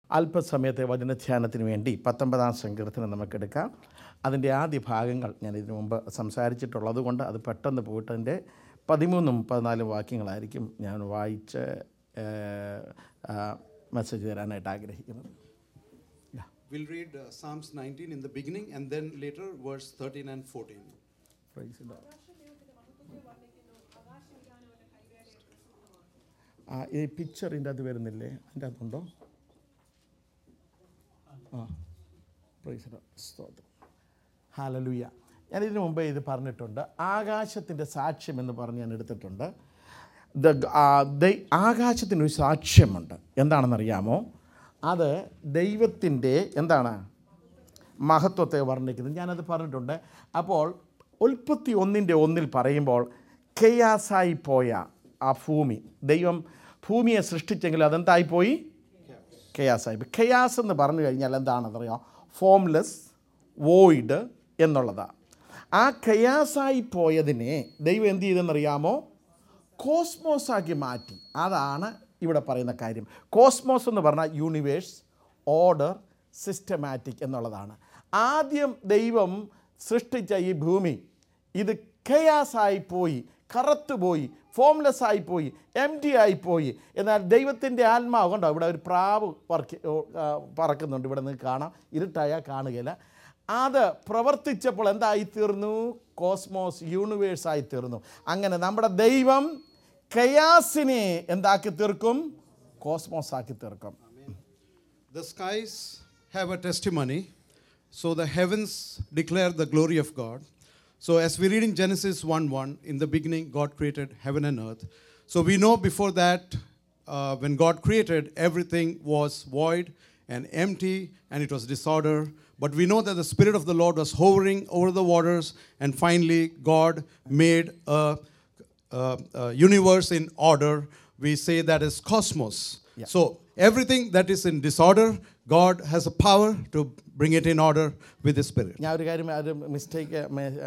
അല്പസമയത്തെ വചനധ്യാനത്തിന് വേണ്ടി പത്തൊമ്പതാം സങ്കീർത്തനം നമുക്കെടുക്കാം അതിൻ്റെ ആദ്യ ഭാഗങ്ങൾ ഞാൻ ഇതിനു മുമ്പ് സംസാരിച്ചിട്ടുള്ളത് കൊണ്ട് അത് പെട്ടെന്ന് പോയിട്ട് അതിൻ്റെ പതിമൂന്നും പതിനാലും വാക്യങ്ങളായിരിക്കും ഞാൻ വായിച്ച് മെസ്സേജ് തരാനായിട്ട് ആഗ്രഹിക്കുന്നത് We'll read uh, Psalms 19 in the beginning and then later verse 13 and 14. Praise the Lord. ആ ഈ പിക്ചറിൻ്റെ അത് വരുന്നില്ലേ അതിൻ്റെ അതുണ്ടോ ആ പ്രൈസ് ദ സ്തോത്രം ഹാലലുയ ഞാൻ ഇതിനു മുമ്പേ ഇത് പറഞ്ഞിട്ടുണ്ട് ആകാശത്തിൻ്റെ സാക്ഷ്യം എന്ന് പറഞ്ഞ് ഞാൻ എടുത്തിട്ടുണ്ട് ദ ആകാശത്തിനൊരു സാക്ഷ്യമുണ്ട് എന്താണെന്നറിയാമോ അത് ദൈവത്തിൻ്റെ എന്താണ് മഹത്വത്തെ വർണ്ണിക്കുന്നത് ഞാനത് പറഞ്ഞിട്ടുണ്ട് അപ്പോൾ ഉൽപ്പത്തി ഒന്നിൻ്റെ ഒന്നിൽ പറയുമ്പോൾ കെയാസായി പോയ ആ ഭൂമി ദൈവം ഭൂമിയെ സൃഷ്ടിച്ചെങ്കിൽ അതെന്തായിപ്പോയി കെയാസായി പോയി കെയാസ് എന്ന് പറഞ്ഞു കഴിഞ്ഞാൽ എന്താണെന്നറിയാം ഫോംലെസ് വോയിഡ് എന്നുള്ളതാണ് ആ കെയാസായി പോയതിനെ ദൈവം എന്ത് ചെയ്തെന്നറിയാമോ കോസ്മോസാക്കി മാറ്റി അതാണ് ഇവിടെ പറയുന്ന കാര്യം കോസ്മോസ് എന്ന് പറഞ്ഞാൽ യൂണിവേഴ്സ് ഓർഡർ സിസ്റ്റമാറ്റിക് എന്നുള്ളതാണ് ആദ്യം ദൈവം സൃഷ്ടിച്ച ഈ ഭൂമി ഇത് കയാസായി പോയി കറുത്തുപോയി ഫോംലെസ് ആയിപ്പോയി എം ടി ആയിപ്പോയി എന്നാൽ ദൈവത്തിൻ്റെ ആത്മാവ് കണ്ടോ ഇവിടെ ഒരു പ്രാവ് പറക്കി പറക്കുന്നുണ്ട് ഇവിടെ നിന്ന് കാണാം ഇരുട്ടായാൽ കാണുകയില്ല അത് പ്രവർത്തിച്ചപ്പോൾ എന്തായിത്തീർന്നു കോസ്മോസ് യൂണിവേഴ്സ് ആയി തീർന്നു അങ്ങനെ നമ്മുടെ ദൈവം കയാസിനെ എന്താക്കി തീർക്കും കോസ്മോസ് ആക്കി തീർക്കും The skies have a testimony, so the heavens declare the glory of God. So, as we read in Genesis 1 1, in the beginning, God created heaven and earth. So, we know before that, uh, when God created, everything was void and empty and it was disorder. But we know that the Spirit of the Lord was hovering over the waters, and finally, God made a, a- a universe in order. We say that is cosmos. So, everything that is in disorder, God has a power to bring it in order with His Spirit. ഞാൻ ഒരു കാര്യം ഒരു mistake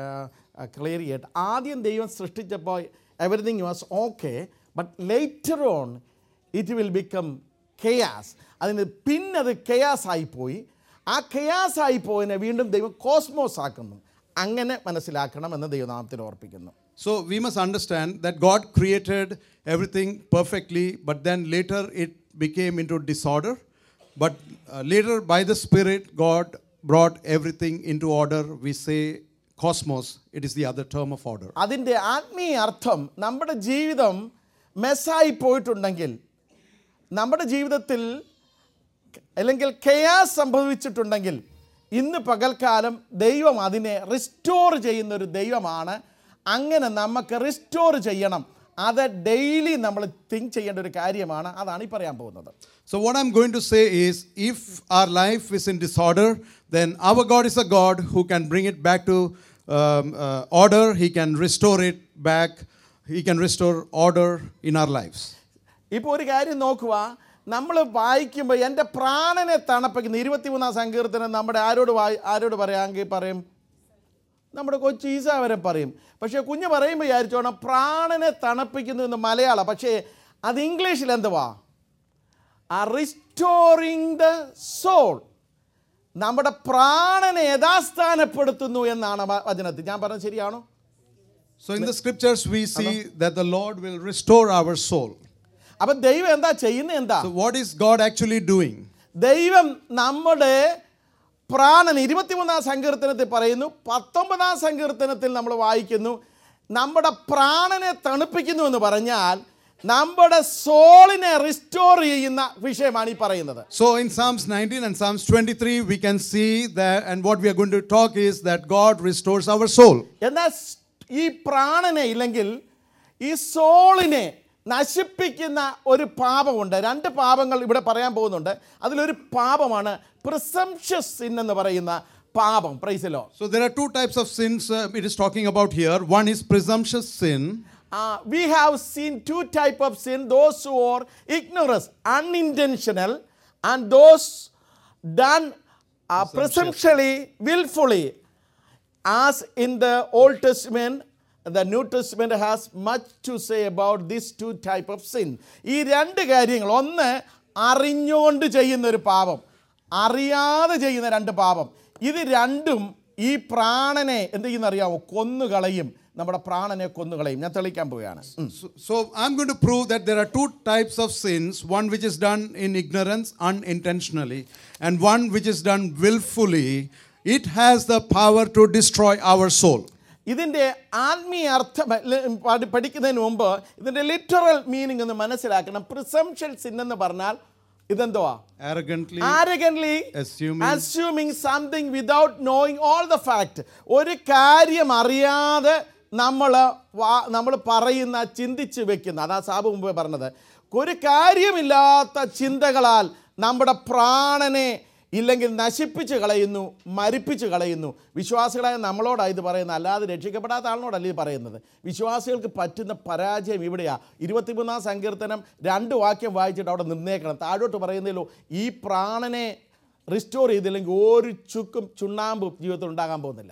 clear ചെയ്യട്ടെ ആദ്യം ദൈവം സൃഷ്ടിച്ചപ്പോൾ everything was okay but later on it will become chaos അതിന് പിന്നത് കെയാസ് ആയിപ്പോയി ആ കെയാസ് ആയി പോയതിനെ വീണ്ടും ദൈവം കോസ്മോസ് ആക്കുന്നു അങ്ങനെ മനസ്സിലാക്കണം എന്ന് ദൈവനാമത്തിൽ ഓർപ്പിക്കുന്നു So, we must understand that God created everything perfectly, but then later it became into disorder. But uh, later, by the Spirit, God brought everything into order. We say cosmos, it is the other term of order. അതിൻ്റെ ആത്മീയ അർത്ഥം നമ്മുടെ ജീവിതം മെസ്സായി പോയിട്ടുണ്ടെങ്കിൽ നമ്മുടെ ജീവിതത്തിൽ അല്ലെങ്കിൽ കെയാസ് സംഭവിച്ചിട്ടുണ്ടെങ്കിൽ ഇന്ന് പകൽക്കാലം ദൈവം അതിനെ റിസ്റ്റോർ ചെയ്യുന്ന ഒരു ദൈവമാണ് അങ്ങനെ നമുക്ക് റിസ്റ്റോർ ചെയ്യണം അത് ഡെയിലി നമ്മൾ തിങ്ക് ചെയ്യേണ്ട ഒരു കാര്യമാണ് അതാണ് ഈ പറയാൻ പോകുന്നത് So, what I'm going to say is if our life is in disorder, then our God is a God who can bring it back to um, uh, order, He can restore it back, He can restore order in our lives. ഇപ്പോൾ ഒരു കാര്യം നോക്കുക നമ്മൾ വായിക്കുമ്പോൾ എൻ്റെ പ്രാണനെ തണുപ്പിക്കുന്ന ഇരുപത്തിമൂന്നാം സങ്കീർത്തനം നമ്മുടെ ആരോട് വായി ആരോട് പറയാമെങ്കിൽ പറയും നമ്മുടെ കൊച്ചു ഈസ വരെ പറയും പക്ഷേ കുഞ്ഞ് പറയുമ്പോൾ വിചാരിച്ചോണം പ്രാണനെ തണുപ്പിക്കുന്നു എന്ന് മലയാളം പക്ഷേ അത് ഇംഗ്ലീഷിൽ എന്തുവാ ആ റിസ്റ്റോറിങ് ദ സോൾ നമ്മുടെ പ്രാണനെ യഥാസ്ഥാനപ്പെടുത്തുന്നു എന്നാണ് വ- വചനത്തിൽ ഞാൻ പറഞ്ഞത് ശരിയാണോ So, in the scriptures, we see that the Lord will restore our soul. അപ്പം ദൈവം എന്താ ചെയ്യുന്നത് എന്താ So, what is God actually doing? ദൈവം നമ്മുടെ പ്രാണൻ ഇരുപത്തിമൂന്നാം സങ്കീർത്തനത്തിൽ പറയുന്നു പത്തൊമ്പതാം സങ്കീർത്തനത്തിൽ നമ്മൾ വായിക്കുന്നു നമ്മുടെ പ്രാണനെ തണുപ്പിക്കുന്നു എന്ന് പറഞ്ഞാൽ നമ്മുടെ സോളിനെ റിസ്റ്റോർ ചെയ്യുന്ന വിഷയമാണ് ഈ പറയുന്നത് So, in Psalms 19 and Psalms 23, we can see that, and what we are going to talk is that God restores our soul. എന്നാൽ സ്- ഈ പ്രാണനെ ഇല്ലെങ്കിൽ ഈ സോളിനെ നശിപ്പിക്കുന്ന ഒരു പാപമുണ്ട് രണ്ട് പാപങ്ങൾ ഇവിടെ പറയാൻ പോകുന്നുണ്ട് അതിലൊരു പാപമാണ് പ്രിസംഷ്യസ് സിൻ എന്ന് പറയുന്ന പാപം പ്രൈസലോ So, there are two types of sins uh, it is talking about here. One is presumptuous sin, Uh, we have seen two type of sin those who are ignorant unintentional and those done uh, presumptuously willfully as in the old testament the new testament has much to say about these two type of sin ഈ രണ്ട് കാര്യങ്ങൾ ഒന്ന് അറിഞ്ഞുകൊണ്ട് ചെയ്യുന്ന ഒരു പാപം അറിയാതെ ചെയ്യുന്ന രണ്ട് പാപം ഇത് രണ്ടും ഈ പ്രാണനെ എന്ത് ചെയ്യുന്ന അറിയാമോ കൊന്നുകളയും നമ്മുടെ പ്രാണനെ കൊന്നുകളയും ഞാൻ തെളിയിക്കാൻ പോവുകയാണ് ഉം. So, so I'm going to prove that there are two types of sins one which is done in ignorance, unintentionally, and one which is done willfully. It has the power to destroy our soul. ഇതിൻ്റെ ആത്മീയ അർത്ഥം ല- പഠി- പഠിക്കുന്നതിന് മുമ്പ് ഇതിൻ്റെ literal meaning ഒന്ന് മനസ്സിലാക്കണം പ്രിസംഷൻ സിൻ എന്ന് പറഞ്ഞാൽ ഇതെന്തുവാ Arrogantly, ആരഗൻലി assuming- assuming something without knowing all the fact ഒരു കാര്യം അറിയാതെ നമ്മൾ നമ്മൾ പറയുന്ന ചിന്തിച്ച് വെക്കുന്ന അതാ സാബ് മുമ്പേ പറഞ്ഞത് ഒരു കാര്യമില്ലാത്ത ചിന്തകളാൽ നമ്മുടെ പ്രാണനെ ഇല്ലെങ്കിൽ നശിപ്പിച്ച് കളയുന്നു മരിപ്പിച്ച് കളയുന്നു വിശ്വാസികളായ നമ്മളോടാണ് ഇത് പറയുന്നത് അല്ലാതെ രക്ഷിക്കപ്പെടാത്ത ആളിനോടല്ല ഇത് പറയുന്നത് വിശ്വാസികൾക്ക് പറ്റുന്ന പരാജയം ഇവിടെയാ ഇരുപത്തിമൂന്നാം സങ്കീർത്തനം രണ്ട് വാക്യം വായിച്ചിട്ട് അവിടെ നിന്നേക്കണം താഴോട്ട് പറയുന്നതിലോ ഈ പ്രാണനെ റിസ്റ്റോർ ചെയ്തില്ലെങ്കിൽ ഒരു ചുക്കും ചുണ്ണാമ്പും ജീവിതത്തിൽ ഉണ്ടാകാൻ പോകുന്നില്ല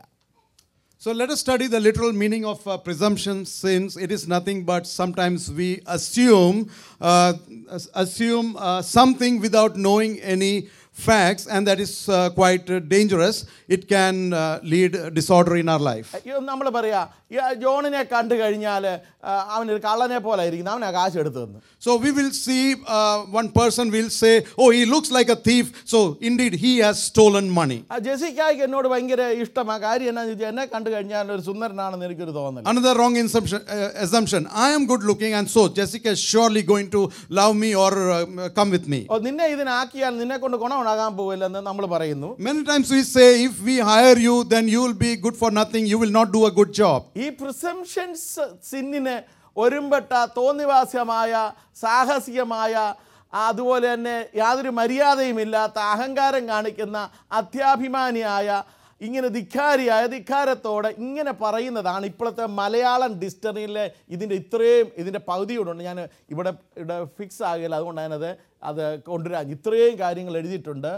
So let us study the literal meaning of uh, presumption since it is nothing but sometimes we assume uh, as- assume uh, something without knowing any facts and that is uh, quite uh, dangerous it can uh, lead disorder in our life നമ്മൾ പറയാ ഈ ജോണിനെ കണ്ടു കഴിഞ്ഞാൽ അവനൊരു കള്ളനെ പോലെ ഇരിക്കുന്നു അവനാ കാശ് എടുത്തു തന്നു so we will see uh, one person will say oh he looks like a thief so indeed he has stolen money ആ ജെസിക്കായ്ക്ക് എന്നോട് ഭയങ്കര ഇഷ്ടമാണ് കാര്യം എന്നാന്ന് ചോദിച്ചാൽ എന്നെ കണ്ടു കഴിഞ്ഞാൽ ഒരു സുന്ദരനാണെന്ന് എനിക്കൊരു തോന്നൽ Another wrong assumption, uh, assumption. I am good looking, and so Jessica is surely going to love me or uh, come with me. ഓ നിന്നെ ഇതിനാക്കിയാൽ നിന്നെ കൊണ്ട് ഗുണമുണ്ടാകാൻ പോവില്ലെന്ന് നമ്മൾ പറയുന്നു Many times we say, if we hire you, then you will be good for nothing, you will not do a good job. ഈ presumptions സിന്നിന് ഒരുമ്പെട്ട തോന്നിവാസ്യമായ സാഹസികമായ അതുപോലെ തന്നെ യാതൊരു മര്യാദയുമില്ലാത്ത അഹങ്കാരം കാണിക്കുന്ന അത്യാഭിമാനിയായ ഇങ്ങനെ ധിക്കാരിയായ ധിക്കാരത്തോടെ ഇങ്ങനെ പറയുന്നതാണ് ഇപ്പോഴത്തെ മലയാളം ഡിസ്റ്ററിയിലെ ഇതിൻ്റെ ഇത്രയും ഇതിൻ്റെ പകുതിയോടുണ്ട് ഞാൻ ഇവിടെ ഇവിടെ ഫിക്സ് ആകില്ല അതുകൊണ്ട് ഞാനത് അത് കൊണ്ടുവരാൻ ഇത്രയും കാര്യങ്ങൾ എഴുതിയിട്ടുണ്ട്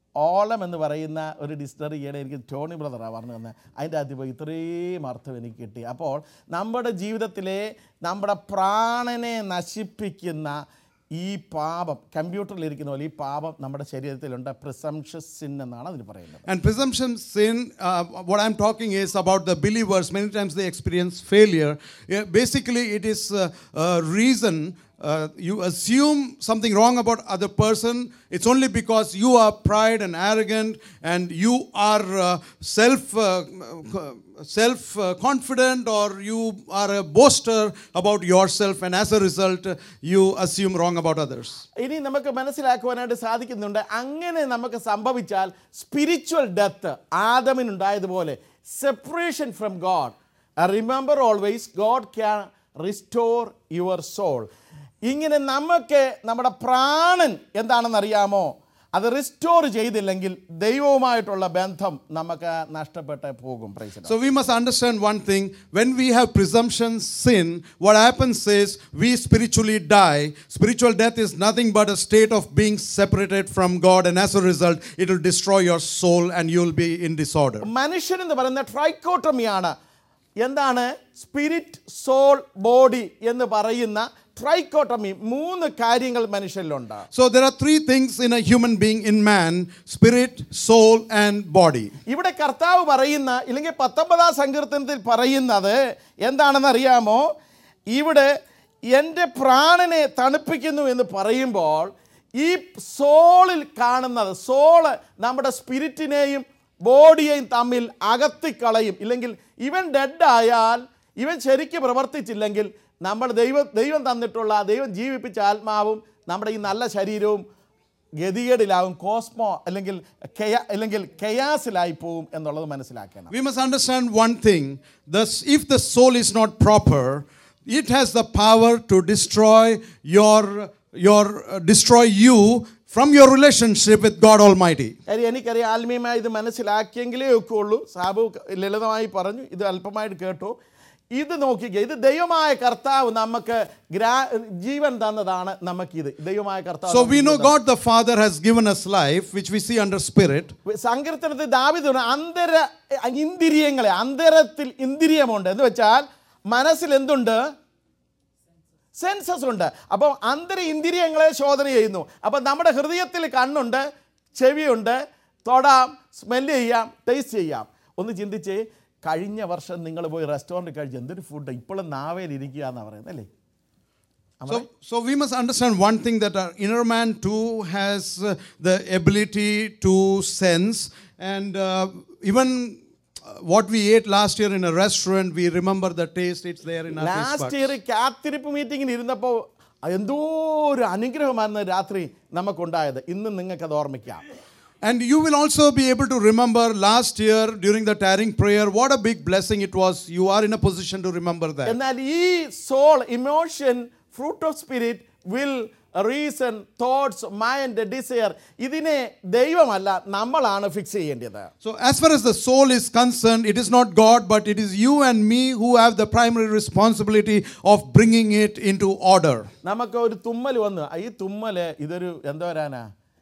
ഓളം എന്ന് പറയുന്ന ഒരു ഡിസ്റ്ററി ഈയിടെ എനിക്ക് ടോണി ബ്രദറാണ് പറഞ്ഞു തന്നെ അതിൻ്റെ അകത്ത് പോയി ഇത്രയും അർത്ഥം എനിക്ക് കിട്ടി അപ്പോൾ നമ്മുടെ ജീവിതത്തിലെ നമ്മുടെ പ്രാണനെ നശിപ്പിക്കുന്ന ഈ പാപം കമ്പ്യൂട്ടറിലിരിക്കുന്ന പോലെ ഈ പാപം നമ്മുടെ ശരീരത്തിലുണ്ട് പ്രിസംഷസ് സിൻ എന്നാണ് അതിന് പറയുന്നത് And presumption sin, uh, what I'm talking is about the believers. Many times they experience failure. Yeah, basically, it is uh, a reason uh, you assume something wrong about other person. It's only because you are pride and arrogant, and you are uh, self uh, self uh, confident, or you are a boaster about yourself, and as a result, uh, you assume wrong about others. ഇനി നമുക്ക് മനസ്സിലാക്കുവാനായിട്ട് സാധിക്കുന്നുണ്ട് അങ്ങനെ നമുക്ക് സംഭവിച്ചാൽ spiritual death ആദമിനുണ്ടായതുപോലെ separation from God remember always God can restore your soul ഇങ്ങനെ നമുക്ക് നമ്മുടെ പ്രാണൻ എന്താണെന്ന് അറിയാമോ അത് റിസ്റ്റോർ ചെയ്തില്ലെങ്കിൽ ദൈവവുമായിട്ടുള്ള ബന്ധം നമുക്ക് നഷ്ടപ്പെട്ട് പോകും price So we must understand one thing. When we have presumption sin, what happens is we spiritually die. Spiritual death is nothing but a state of being separated from God, and as a result, it will destroy your soul and you will be in disorder. മനുഷ്യൻ എന്ന് പറയുന്ന ട്രൈക്കോട്ടമിയാണ് എന്താണ് spirit soul body എന്ന് പറയുന്ന trichotomy മൂന്ന് കാര്യങ്ങൾ മനുഷ്യരിലുണ്ട് So there are three things in a human being in man spirit, soul, and body. ഇവിടെ കർത്താവ് പറയുന്ന ഇല്ലെങ്കിൽ പത്തൊമ്പതാം സങ്കീർത്തനത്തിൽ പറയുന്നത് എന്താണെന്ന് അറിയാമോ ഇവിടെ എൻ്റെ പ്രാണനെ തണുപ്പിക്കുന്നു എന്ന് പറയുമ്പോൾ ഈ സോളിൽ കാണുന്നത് സോള് നമ്മുടെ സ്പിരിറ്റിനെയും ബോഡിയെയും തമ്മിൽ അകത്തിക്കളയും ഇല്ലെങ്കിൽ ഇവൻ ഡെഡായാൽ ഇവൻ ശരിക്ക് പ്രവർത്തിച്ചില്ലെങ്കിൽ നമ്മൾ ദൈവം ദൈവം തന്നിട്ടുള്ള ദൈവം ജീവിപ്പിച്ച ആത്മാവും നമ്മുടെ ഈ നല്ല ശരീരവും ഗതികേടിലാവും കോസ്മോ അല്ലെങ്കിൽ കെയ അല്ലെങ്കിൽ കെയാസിലായി പോവും എന്നുള്ളത് മനസ്സിലാക്കണം We must understand one thing thus, if the soul is not proper, it has the power to destroy your, your uh, destroy you from your relationship with God Almighty. കാര്യം എനിക്കറിയാം ആത്മീയമായി ഇത് മനസ്സിലാക്കിയെങ്കിലേ ഒക്കെ ഉള്ളൂ സാബു ലളിതമായി പറഞ്ഞു ഇത് അല്പമായിട്ട് കേട്ടു ഇത് നോക്കിക്കുക ഇത് ദൈവമായ കർത്താവ് നമുക്ക് ഗ്രാ ജീവൻ തന്നതാണ് നമുക്കിത് ദൈവമായ കർത്താവ് So we നമുക്ക് know തന്നത്. God the Father has given us life, which we see under spirit. സങ്കീർത്തനത്തിൽ ദാവിദ് പറഞ്ഞു, അന്തര ഇന്ദ്രിയങ്ങളെ അന്തരത്തിൽ ഇന്ദ്രിയമുണ്ട് എന്ന് വെച്ചാൽ മനസ്സിൽ എന്തുണ്ട് സെൻസസ് ഉണ്ട് അപ്പോൾ അന്തര ഇന്ദ്രിയങ്ങളെ ശോധന ചെയ്യുന്നു അപ്പോൾ നമ്മുടെ ഹൃദയത്തിൽ കണ്ണുണ്ട് ചെവിയുണ്ട് തൊടാം സ്മെല്ല് ചെയ്യാം ടേസ്റ്റ് ചെയ്യാം ഒന്ന് ചിന്തിച്ച് കഴിഞ്ഞ വർഷം നിങ്ങൾ പോയി റെസ്റ്റോറൻറ്റ് കഴിച്ച് എന്തൊരു ഫുഡ് ഇപ്പോഴും നാവേൽ ഇരിക്കുക എന്നാണ് പറയുന്നത് അല്ലേ So, so we must understand one thing that our inner man too has uh, the ability to sense, and uh, even uh, what we ate last year in a restaurant, we remember the taste. It's there in our taste last buds. Year കാത്തിരിപ്പ് മീറ്റിങ്ങിന് ഇരുന്നപ്പോൾ എന്തോ ഒരു അനുഗ്രഹമായിരുന്നു രാത്രി നമുക്കുണ്ടായത് ഇന്ന് നിങ്ങൾക്കത് ഓർമ്മിക്കാം And you will also be able to remember last year during the tiring prayer what a big blessing it was. You are in a position to remember that. എന്നാൽ ഈ soul emotion fruit of spirit will reason thoughts mind desire ഇതിനെ ദൈവമല്ല നമ്മളാണ് fix ചെയ്യേണ്ടത് So, as far as the soul is concerned, it is not God, but it is you and me who have the primary responsibility of bringing it into order. നമുക്ക് ഒരു തുമ്മൽ വന്നു ഈ തുമ്മൽ ഇതൊരു എന്താ വരാനാ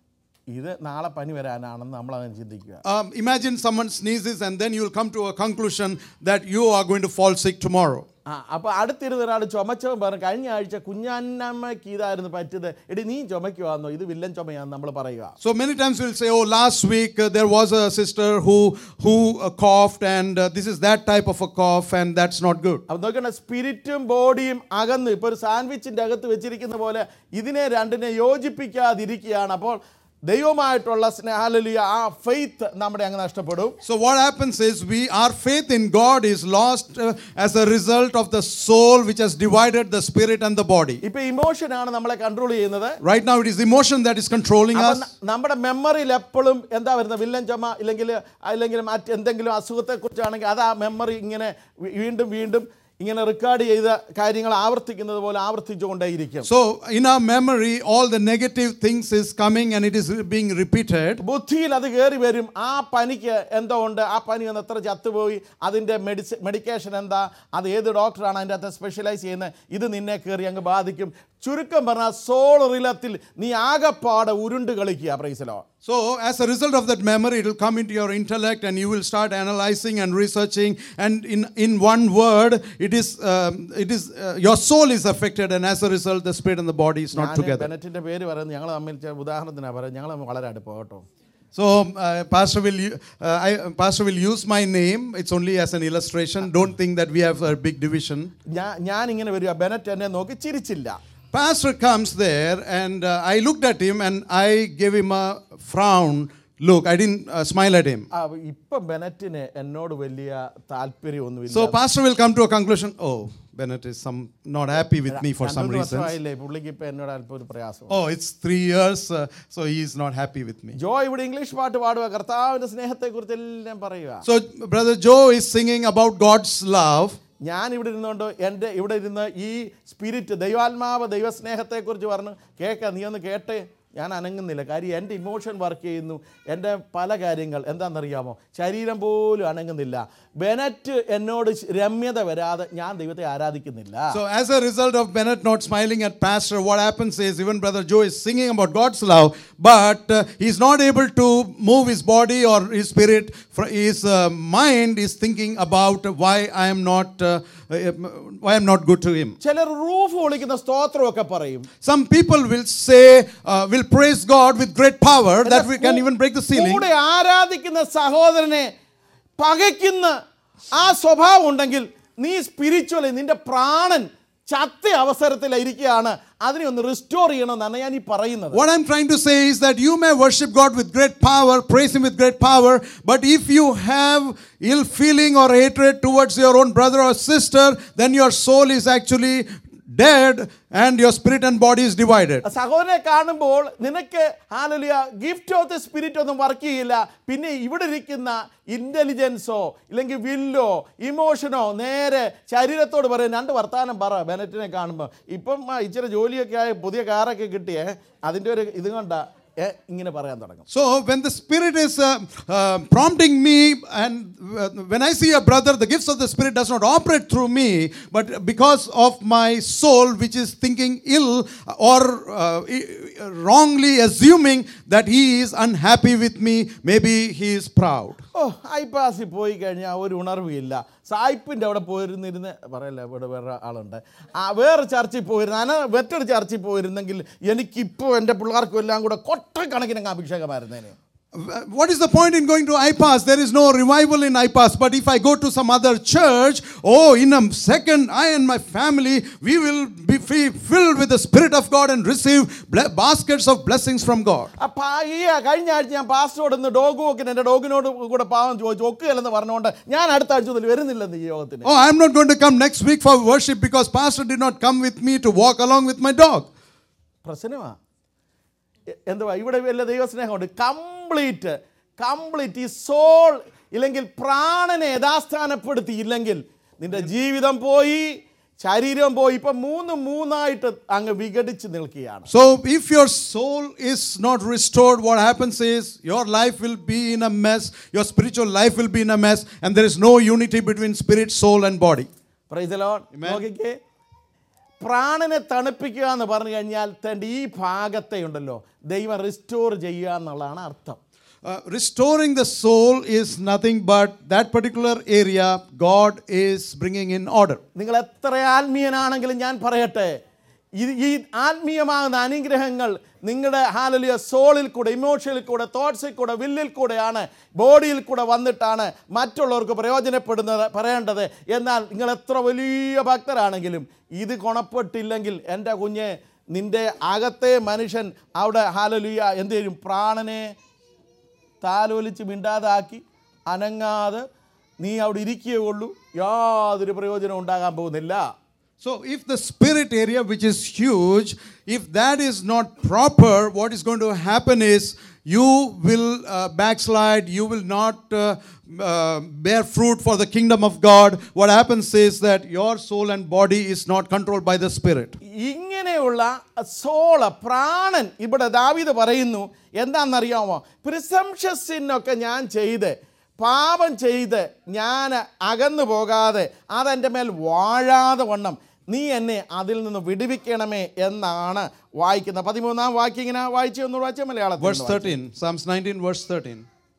ഇത് നാളെ പനി വരാനാണെന്ന് നമ്മൾ അങ്ങനെ ചിന്തിക്കുക Um, imagine someone sneezes and then you'll come to a conclusion that you are going to fall sick tomorrow. ആ അപ്പോൾ അടുത്തിരുന്ന ഒരാൾ ചുമച്ചവൻ പറഞ്ഞു കഴിഞ്ഞ ആഴ്ച കുഞ്ഞാന്നമ്മയ്ക്ക് ഇതായിരുന്നു പറ്റിയത് എടി നീ ചുമയ്ക്കുവാന്നോ ഇത് വില്ലൻ ചുമയാന്ന് നമ്മൾ പറയുക So many times we'll say, "Oh, last week uh, there was a sister who who uh, coughed, and uh, this is that type of a cough, and that's not good." അപ്പോൾ നോക്കണ സ്പിരിറ്റും ബോഡിയും അകന്ന് ഇപ്പോൾ ഒരു സാൻഡ്വിച്ചിൻ്റെ അകത്ത് വെച്ചിരിക്കുന്ന പോലെ ഇതിനെ രണ്ടിനെ യോജിപ്പിക്കാതിരിക്കുകയാണ് അപ്പോൾ ദൈവമായിട്ടുള്ള സ്നേഹാലിയ ആ ഫെയ്ത്ത് നമ്മുടെ അങ്ങ് നഷ്ടപ്പെടും So what happens is we our faith in God is lost uh, as a result of the soul which has divided the spirit and the body. ഇപ്പൊ ഇമോഷനാണ് നമ്മളെ കൺട്രോൾ ചെയ്യുന്നത് Right now it is emotion that is controlling അപ്പൊ us. ന- നമ്മുടെ മെമ്മറിയിൽ എപ്പോഴും എന്താ വരുന്നത് വില്ലൻ ചുമ ഇല്ലെങ്കിൽ അല്ലെങ്കിൽ മറ്റെന്തെങ്കിലും അസുഖത്തെക്കുറിച്ചാണെങ്കിൽ അത് ആ മെമ്മറി ഇങ്ങനെ വീ- വീണ്ടും വീണ്ടും ഇങ്ങനെ റെക്കോർഡ് ചെയ്ത കാര്യങ്ങൾ ആവർത്തിക്കുന്നത് പോലെ ആവർത്തിച്ചുകൊണ്ടേയിരിക്കും So in our memory all the negative things is coming and it is being repeated. ബുദ്ധിയിൽ അത് കയറി വരും ആ പനിക്ക് എന്തോ ഉണ്ട് ആ പനി ഒന്ന് എത്ര ചത്തുപോയി അതിൻ്റെ മെഡിസി മെഡിക്കേഷൻ എന്താ അത് ഏത് ഡോക്ടറാണ് അതിൻ്റെ അകത്ത് സ്പെഷ്യലൈസ് ചെയ്യുന്നത് ഇത് നിന്നെ കയറി അങ്ങ് ബാധിക്കും ചുരുക്കം പറഞ്ഞാൽ സോൾ റിലത്തിൽ നീ ആകെപ്പാടെ ഉരുണ്ട് കളിക്കുക പ്രൈസലോ So as a result of that memory it will come into your intellect and you will start analyzing and researching and in in one word it is um, it is uh, your soul is affected and as a result the spirit and the body is not ഞാൻ together. ബെനറ്റിന്റെ പേര് പറയുന്നത് ഞങ്ങൾ തമ്മിൽ ചില ഉദാഹരണത്തിനാണ് പറയുന്നത് ഞങ്ങൾ വളരെ അടുപ്പം കേട്ടോ So uh, pastor will u- uh, I, pastor will use my name it's only as an illustration don't think that we have a big division. ഞാൻ ഞാൻ ഇങ്ങനെ വരിക ബെനറ്റ് എന്നെ നോക്കി ചിരിച്ചില്ല Pastor comes there, and uh, I looked at him and I gave him a frown look. I didn't uh, smile at him. ആ, ഇപ്പം ബെനറ്റിന് എന്നോട് വലിയ താല്പര്യമൊന്നുമില്ല So pastor will come to a conclusion. Oh, Bennett is some not happy with me for some രണ്ടു reasons. വർഷമായില്ലേ പുള്ളിക്ക് ഇപ്പം എന്നോട് അല്പം ഒരു പ്രയാസം Oh, it's three years, uh, so he is not happy with me. ജോ ഇവിടെ ഇംഗ്ലീഷ് പാട്ട് പാടുക കർത്താവിന്റെ സ്നേഹത്തെ കുറിച്ച് എല്ലാം പറയുക So brother Joe is singing about God's love. ഞാൻ ഇവിടെ ഇരുന്നുകൊണ്ട് എൻ്റെ ഇവിടെ ഇരുന്ന് ഈ സ്പിരിറ്റ് ദൈവാത്മാവ് ദൈവസ്നേഹത്തെക്കുറിച്ച് പറഞ്ഞു കേൾക്കാം നീ ഒന്ന് കേട്ടേ ഞാൻ അനങ്ങുന്നില്ല കാര്യം എൻ്റെ ഇമോഷൻ വർക്ക് ചെയ്യുന്നു എൻ്റെ പല കാര്യങ്ങൾ എന്താണെന്നറിയാമോ ശരീരം പോലും അനങ്ങുന്നില്ല ബെനറ്റ് എന്നോട് രമ്യത വരാതെ ഞാൻ ദൈവത്തെ ആരാധിക്കുന്നില്ല So as a result of Bennett not smiling at pastor, what happens is even brother Joe is singing about God's love, but uh, he's not able to move his body or his spirit. fr- His uh, mind is thinking about why I am not uh, uh, why I'm not good to him. ചിലർ roof വിളിക്കുന്ന സ്തോത്രമൊക്കെ പറയും Some people will say, uh, will praise God with great power that we can even break the ceiling. കൂടെ ആരാധിക്കുന്ന സഹോദരനെ പകയ്ക്കുന്ന ആ സ്വഭാവം ഉണ്ടെങ്കിൽ നീ സ്പിരിച്വലി നിന്റെ പ്രാണൻ ചത്ത അവസരത്തിലിരിക്കുകയാണ് അതിനെ ഒന്ന് റിസ്റ്റോർ ചെയ്യണമെന്നാണ് ഞാൻ ഈ പറയുന്നത് What I'm trying to say is that you may worship God with great power, praise Him with great power, but if you have ill feeling or hatred towards your own brother or sister, then your soul is actually dead and your spirit and body is divided. സഹോദരനെ കാണുമ്പോൾ നിനക്ക് hallelujah gift of the spirit ഒന്നും work ചെയ്യില്ല പിന്നെ ഇവിടെ ഇരിക്കുന്ന ഇന്റലിജൻസോ ഇല്ലെങ്കിൽ willow ഇമോഷനോ നേരെ ശരീരത്തോട് പറയും രണ്ട് വർത്താനം പറ ബെനറ്റിനെ കാണുമ്പോൾ ഇപ്പം ആ, ഇച്ചിരി ജോലിയൊക്കെ ആയി പുതിയ കാറൊക്കെ കിട്ടിയേ അതിൻ്റെ ഒരു ഇത് കൊണ്ട ഏ, ഇങ്ങനെ പറയാൻ തുടങ്ങും So when the Spirit is uh, uh, prompting me, and uh, when I see a brother, the gifts of the Spirit does not operate through me, but because of my soul, which is thinking ill or uh, i- wrongly assuming that he is unhappy with me, maybe he is proud. ഓ ഐപ്പാസിൽ പോയി കഴിഞ്ഞാൽ ഒരു ഉണർവില്ല സായിപ്പിൻ്റെ അവിടെ പോയിരുന്നിരുന്ന് പറയല്ല ഇവിടെ വേറെ ആളുണ്ട് ആ വേറെ ചർച്ചിൽ പോയിരുന്നു അന മറ്റൊരു ചർച്ചിൽ പോയിരുന്നെങ്കിൽ എനിക്കിപ്പോൾ എൻ്റെ പിള്ളേർക്കും എല്ലാം കൂടെ കൊട്ടക്കണക്കിന് അങ്ങ് അഭിഷേകമായിരുന്നേനെ What is the point in going to IPAS? There is no revival in IPAS. But if I go to some other church, oh, in a second, I and my family, we will be fi- filled with the Spirit of God and receive ble- baskets of blessings from God. അപ്പം ഈ കഴിഞ്ഞ ആഴ്ച ഞാൻ പാസ്റ്ററോട് ഇന്ന് dog വോക്കിന് എൻ്റെ ഡോഗിനോട് കൂടെ പാവം ചോദിച്ചു ഒക്കുകയല്ലെന്ന് പറഞ്ഞുകൊണ്ട് ഞാൻ അടുത്ത ആഴ്ച മുതൽ വരുന്നില്ലെന്ന് ഈ യോഗത്തിന് Oh, I'm not going to come next week for worship because Pastor did not come with me to walk along with my dog. പ്രശ്നമാ എ- എന്തുവാ ഇവിടെ വല്ല ദൈവസ്നേഹമുണ്ട് കംപ്ലീറ്റ് കംപ്ലീറ്റ് ഈ സോൾ ഇല്ലെങ്കിൽ പ്രാണനെ യഥാസ്ഥാനപ്പെടുത്തിയില്ലെങ്കിൽ നിന്റെ ജീവിതം പോയി ശരീരം പോയി ഇപ്പൊ മൂന്ന് മൂന്നായിട്ട് അങ്ങ് വിഘടിച്ച് നിൽക്കുകയാണ് So, if your soul is not restored, what happens is your life will be in a mess, your spiritual life will be in a mess, and there is no unity between spirit, soul, and body. പ്രൈസലോ നോക്കിക്കേ പ്രാണനെ തണുപ്പിക്കുക എന്ന് പറഞ്ഞു കഴിഞ്ഞാൽ തൻ്റെ ഈ ഭാഗത്തെ ഉണ്ടല്ലോ ദൈവം റിസ്റ്റോർ ചെയ്യുക എന്നുള്ളതാണ് അർത്ഥം Uh, restoring the soul is nothing but that particular area God is bringing in order. നിങ്ങൾ എത്ര ആത്മീയനാണെങ്കിലും ഞാൻ പറയട്ടെ ഇത് ഈ ആത്മീയമാകുന്ന അനുഗ്രഹങ്ങൾ നിങ്ങളുടെ ഹാലലിയ സോളിൽ കൂടെ ഇമോഷനിൽ കൂടെ തോട്ട്സിൽ കൂടെ വില്ലിൽ കൂടെയാണ് ബോഡിയിൽ കൂടെ വന്നിട്ടാണ് മറ്റുള്ളവർക്ക് പ്രയോജനപ്പെടുന്നത് പറയേണ്ടത് എന്നാൽ നിങ്ങൾ എത്ര വലിയ ഭക്തരാണെങ്കിലും ഇത് ഗുണപ്പെട്ടില്ലെങ്കിൽ എൻ്റെ കുഞ്ഞ് നിൻ്റെ അകത്തെ മനുഷ്യൻ അവിടെ ഹാലലിയ എന്ത് ചെയ്യും പ്രാണനെ താലോലിച്ച് മിണ്ടാതാക്കി അനങ്ങാതെ നീ അവിടെ ഇരിക്കുകയേ ഉള്ളൂ യാതൊരു പ്രയോജനം ഉണ്ടാകാൻ പോകുന്നില്ല So, if the spirit area, which is huge, if that is not proper, what is going to happen is you will uh, backslide, you will not uh, uh, bear fruit for the kingdom of God. What happens is that your soul and body is not controlled by the spirit. ഇങ്ങനെയുള്ള സോള പ്രാണൻ ഇവിടെ ദാവീദ് പറയുന്നു എന്താണെന്നറിയാമോ പ്രിസംഷസിനൊക്കെ ഞാൻ ചെയ്ത് പാപം ചെയ്ത് ഞാൻ അകന്നു പോകാതെ അതെൻ്റെ മേൽ വാഴാതെ വണ്ണം നീ എന്നെ അതിൽ നിന്ന് വിടുവിക്കണമേ എന്നാണ് വായിക്കുന്നത് പതിമൂന്നാം വാക്യം ഇങ്ങനെ വായിച്ചു ഒന്ന് വായിച്ച മലയാളത്തിൽ Verse 13, Psalms 19, verse 13.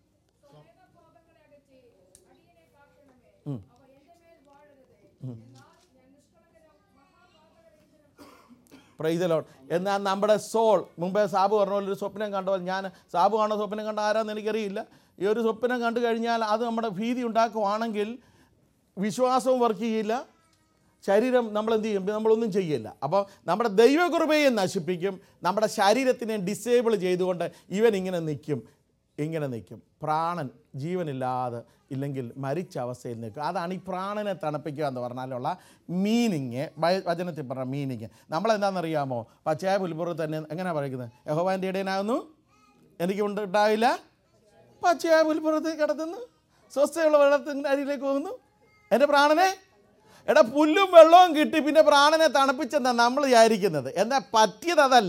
പ്രൈതലോൺ എന്നാൽ നമ്മുടെ സോൾ മുമ്പേ സാബു പറഞ്ഞ പോലെ ഒരു സ്വപ്നം കണ്ടപ്പോൾ ഞാൻ സാബു കാണുന്ന സ്വപ്നം കണ്ട ആരാന്ന് എനിക്കറിയില്ല ഈ ഒരു സ്വപ്നം കണ്ടു കഴിഞ്ഞാൽ അത് നമ്മുടെ ഭീതി ഉണ്ടാക്കുവാണെങ്കിൽ വിശ്വാസവും വർക്ക് ചെയ്യില്ല ശരീരം നമ്മൾ എന്ത് ചെയ്യും നമ്മളൊന്നും ചെയ്യില്ല അപ്പോൾ നമ്മുടെ ദൈവകൃപയെ നശിപ്പിക്കും നമ്മുടെ ശരീരത്തിനെ ഡിസേബിൾ ചെയ്തുകൊണ്ട് ഇവൻ ഇങ്ങനെ നിൽക്കും ഇങ്ങനെ നിൽക്കും പ്രാണൻ ജീവനില്ലാതെ ഇല്ലെങ്കിൽ മരിച്ച അവസ്ഥയിൽ നിൽക്കും അതാണ് ഈ പ്രാണനെ തണുപ്പിക്കുക എന്ന് പറഞ്ഞാലുള്ള മീനിങ് വചനത്തിൽ പറഞ്ഞ മീനിങ് നമ്മളെന്താണെന്നറിയാമോ പച്ചയായ പുൽപ്പുറത്ത് തന്നെ എങ്ങനെ പറയുന്നത് യഹോവാൻ്റെ ഇടയനാകുന്നു എനിക്ക് ഉണ്ട് ഉണ്ടാവില്ല പച്ചയായ പുൽപ്പുറത്ത് കിടത്തുന്നു സ്വസ്ഥയുള്ള വെള്ളത്തിൻ്റെ അരിയിലേക്ക് പോകുന്നു എൻ്റെ പ്രാണനെ എടാ പുല്ലും വെള്ളവും കിട്ടി പിന്നെ പ്രാണനെ തണുപ്പിച്ചെന്നാണ് നമ്മൾ വിചാരിക്കുന്നത് എന്നാൽ പറ്റിയത് അതല്ല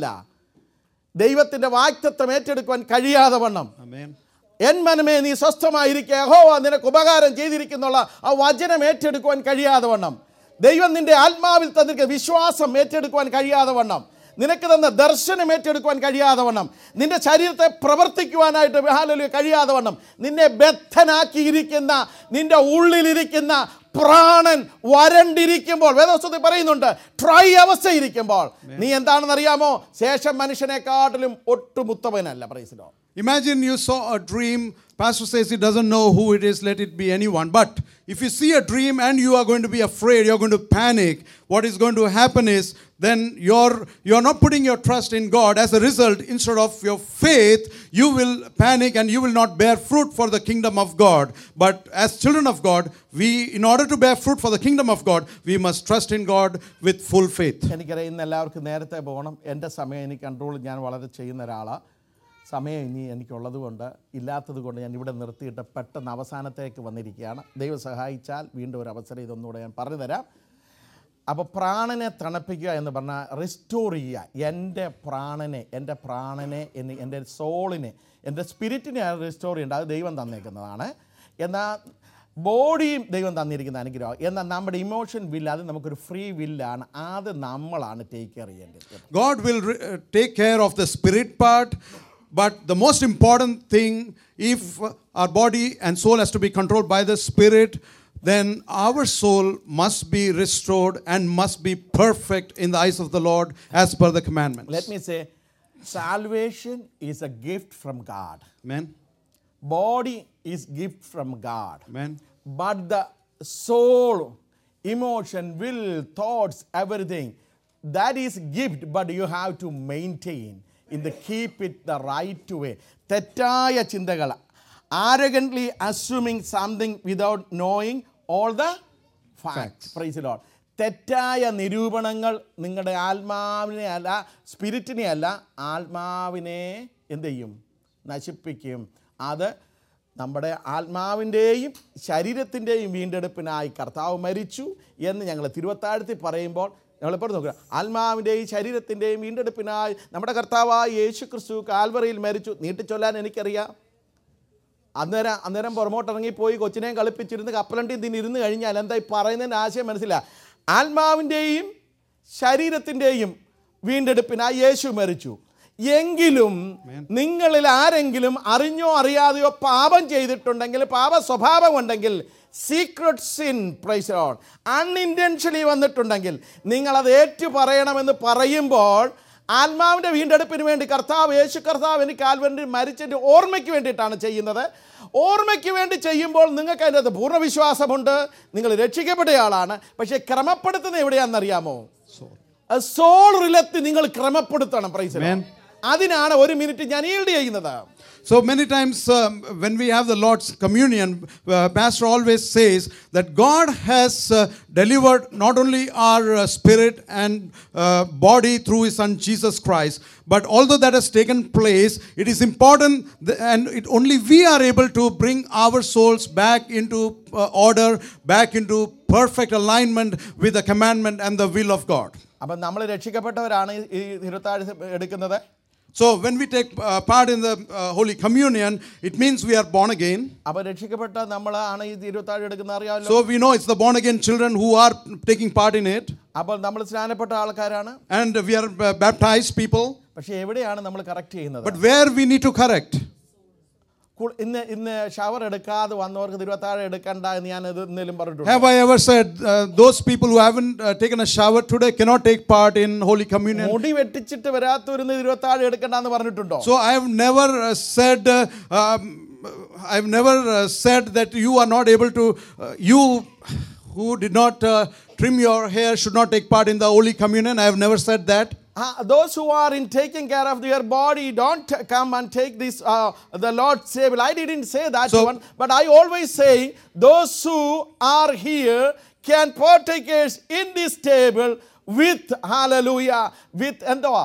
ദൈവത്തിൻ്റെ വാക്തത്വം ഏറ്റെടുക്കുവാൻ കഴിയാതെ വണ്ണം Amen. എൻ മനമേ നീ സ്വസ്ഥമായിരിക്കുക യഹോവ നിനക്ക് ഉപകാരം ചെയ്തിരിക്കുന്നുള്ള ആ വചനം ഏറ്റെടുക്കുവാൻ കഴിയാതെ വണ്ണം ദൈവം നിന്റെ ആത്മാവിൽ തന്നിരിക്കുന്ന വിശ്വാസം ഏറ്റെടുക്കുവാൻ കഴിയാതെ വണ്ണം നിനക്ക് തന്ന ദർശനം ഏറ്റെടുക്കുവാൻ കഴിയാതെ വണ്ണം നിന്റെ ശരീരത്തെ പ്രവർത്തിക്കുവാനായിട്ട് ഹാലലു കഴിയാതെ വണ്ണം നിന്നെ ബദ്ധനാക്കിയിരിക്കുന്ന നിന്റെ ഉള്ളിലിരിക്കുന്ന പ്രാണൻ വരണ്ടിരിക്കുമ്പോൾ വേദവസ്തുതി പറയുന്നുണ്ട് ട്രൈ അവസ്ഥയിരിക്കുമ്പോൾ നീ എന്താണെന്ന് അറിയാമോ ശേഷം മനുഷ്യനെക്കാട്ടിലും ഒട്ടും ഉത്തമനല്ല പ്രൈസിലോ Imagine you saw a dream. Pastor says he doesn't know who it is, let it be anyone. But if you see a dream and you are going to be afraid, you're going to panic, what is going to happen is then you're you're not putting your trust in God. As a result, instead of your faith, you will panic and you will not bear fruit for the kingdom of God. But as children of God, we in order to bear fruit for the kingdom of God, we must trust in God with full faith. എനിക്കറിയാം ഇന്ന് എല്ലാവർക്കും നേരത്തെ പോകണം എൻ്റെ സമയം എനിക്ക് control ഞാൻ വളരെ ചെയ്യുന്ന ഒരാളാണ് സമയം ഇനി എനിക്കുള്ളത് കൊണ്ട് ഇല്ലാത്തത് കൊണ്ട് ഞാൻ ഇവിടെ നിർത്തിയിട്ട് പെട്ടെന്ന് അവസാനത്തേക്ക് വന്നിരിക്കുകയാണ് ദൈവം സഹായിച്ചാൽ വീണ്ടും ഒരു അവസരം ഇതൊന്നുകൂടെ ഞാൻ പറഞ്ഞു തരാം അപ്പോൾ പ്രാണനെ തണുപ്പിക്കുക എന്ന് പറഞ്ഞാൽ റിസ്റ്റോർ ചെയ്യുക എൻ്റെ പ്രാണനെ എൻ്റെ പ്രാണനെ എന്ന് എൻ്റെ സോളിനെ എൻ്റെ സ്പിരിറ്റിനെ റിസ്റ്റോർ ചെയ്യേണ്ടത് അത് ദൈവം തന്നേക്കുന്നതാണ് എന്നാൽ ബോഡിയും ദൈവം തന്നിരിക്കുന്ന അനുഗ്രഹം എന്നാൽ നമ്മുടെ ഇമോഷൻ വില്ല അത് നമുക്കൊരു ഫ്രീ വില്ലാണ് അത് നമ്മളാണ് ടേക്ക് കെയർ ചെയ്യേണ്ടത് God will re- uh, take care of the spirit part. But the most important thing, if uh, our body and soul has to be controlled by the Spirit, then our soul must be restored and must be perfect in the eyes of the Lord as per the commandments. Let me say, salvation is a gift from God. Amen. Body is gift from God. Amen. But the soul, emotion, will, thoughts, everything, that is gift, but you have to maintain in the keep it the right way. തെറ്റായ ചിന്തകൾ arrogantly assuming something without knowing all the facts praise lord തെറ്റായ നിരൂപണങ്ങൾ നിങ്ങളുടെ ആത്മാവിനെ അല്ല സ്പിരിറ്റിനെ അല്ല ആത്മാവിനെ എന്ത് ചെയ്യും നശിപ്പിക്കും അത് നമ്മുടെ ആത്മാവിൻ്റെയും ശരീരത്തിൻ്റെയും വീണ്ടെടുപ്പിനായി കർത്താവ് മരിച്ചു എന്ന് ഞങ്ങൾ തിരുവത്താഴത്തിൽ പറയുമ്പോൾ ഞങ്ങളിപ്പോൾ നോക്കുക ആത്മാവിൻ്റെയും ശരീരത്തിൻ്റെയും വീണ്ടെടുപ്പിനായി നമ്മുടെ കർത്താവായ യേശു ക്രിസ്തു കാൽവറിയിൽ മരിച്ചു നീട്ടിച്ചൊല്ലാൻ എനിക്കറിയാം അന്നേരം അന്നേരം പുറമോട്ടിറങ്ങിപ്പോയി കൊച്ചിനെയും കളിപ്പിച്ചിരുന്ന് കപ്പലണ്ടിയും തിന്നിരുന്ന് കഴിഞ്ഞാൽ എന്തായി പറയുന്നതിൻ്റെ ആശയം മനസ്സില്ല ആത്മാവിൻ്റെയും ശരീരത്തിൻ്റെയും വീണ്ടെടുപ്പിനായി യേശു മരിച്ചു എങ്കിലും നിങ്ങളിൽ ആരെങ്കിലും അറിഞ്ഞോ അറിയാതെയോ പാപം ചെയ്തിട്ടുണ്ടെങ്കിൽ പാപ സ്വഭാവം ഉണ്ടെങ്കിൽ secret sin praise on unintentionally വന്നിട്ടുണ്ടെങ്കിൽ നിങ്ങളത് ഏറ്റു പറയണമെന്ന് പറയുമ്പോൾ ആത്മാവിൻ്റെ വീണ്ടെടുപ്പിന് വേണ്ടി കർത്താവ് യേശു കർത്താവ് എനിക്ക് കാൽവൻ്റെ മരിച്ചതിൻ്റെ ഓർമ്മയ്ക്ക് വേണ്ടിയിട്ടാണ് ചെയ്യുന്നത് ഓർമ്മയ്ക്ക് വേണ്ടി ചെയ്യുമ്പോൾ നിങ്ങൾക്ക് അതിൻ്റെ അകത്ത് പൂർണ്ണ വിശ്വാസമുണ്ട് നിങ്ങൾ രക്ഷിക്കപ്പെട്ട ആളാണ് പക്ഷേ ക്രമപ്പെടുത്തുന്നത് എവിടെയാണെന്നറിയാമോ സോൾ റിലത്ത് നിങ്ങൾ ക്രമപ്പെടുത്തണം പ്രൈസ് Amen. അതിനാണ് ഒരു മിനിറ്റ് ഞാൻ ഈൽഡ് ചെയ്യുന്നത് So many times um, when we have the Lord's communion, uh, Pastor always says that God has uh, delivered not only our uh, spirit and uh, body through His Son Jesus Christ, but although that has taken place, it is important th- and it only we are able to bring our souls back into uh, order, back into perfect alignment with the commandment and the will of God. അപ്പം നമ്മൾ രക്ഷിക്കപ്പെട്ടവരാണ് ഈ- ഈ ഇരുപത്താഴ് എടുക്കുന്നത് So when we take uh, part in the uh, Holy Communion, it means we are born again. അപ്പം രക്ഷിക്കപ്പെട്ട നമ്മളാണ് ഈ ഇരുപത്താഴ് എടുക്കുന്നത് അറിയാമല്ലോ So we know it's the born again children who are taking part in it, അപ്പോൾ നമ്മൾ സ്നാനപ്പെട്ട ആൾക്കാരാണ് and we are uh, baptized people. പക്ഷേ എവിടെയാണ് നമ്മൾ കറക്റ്റ് ചെയ്യുന്നത് But where we need to correct? കു- ഇന്ന് ഇന്ന് ഷവർ എടുക്കാതെ വന്നവർക്ക് തിരുവത്താഴം എടുക്കണ്ട എന്ന് ഞാൻ ഇത് എന്തെങ്കിലും പറഞ്ഞിട്ടുണ്ട് Have I ever said uh, those people who haven't uh, taken a shower today cannot take part in Holy Communion? മുടി വെട്ടിച്ചിട്ട് വരാത്തവരുന്ന് തിരുവത്താഴം എടുക്കണ്ടെന്ന് പറഞ്ഞിട്ടുണ്ടോ So I have never uh, said. Uh, um, I've never uh, said that you are not able to. Uh, you who did not uh, trim your hair should not take part in the Holy Communion. I have never said that. Ah, those who are in taking care of their body don't t- come and take this uh, the lord's table i didn't say that So- one but i always say those who are here can partakers in this table with hallelujah with എന്തുവാ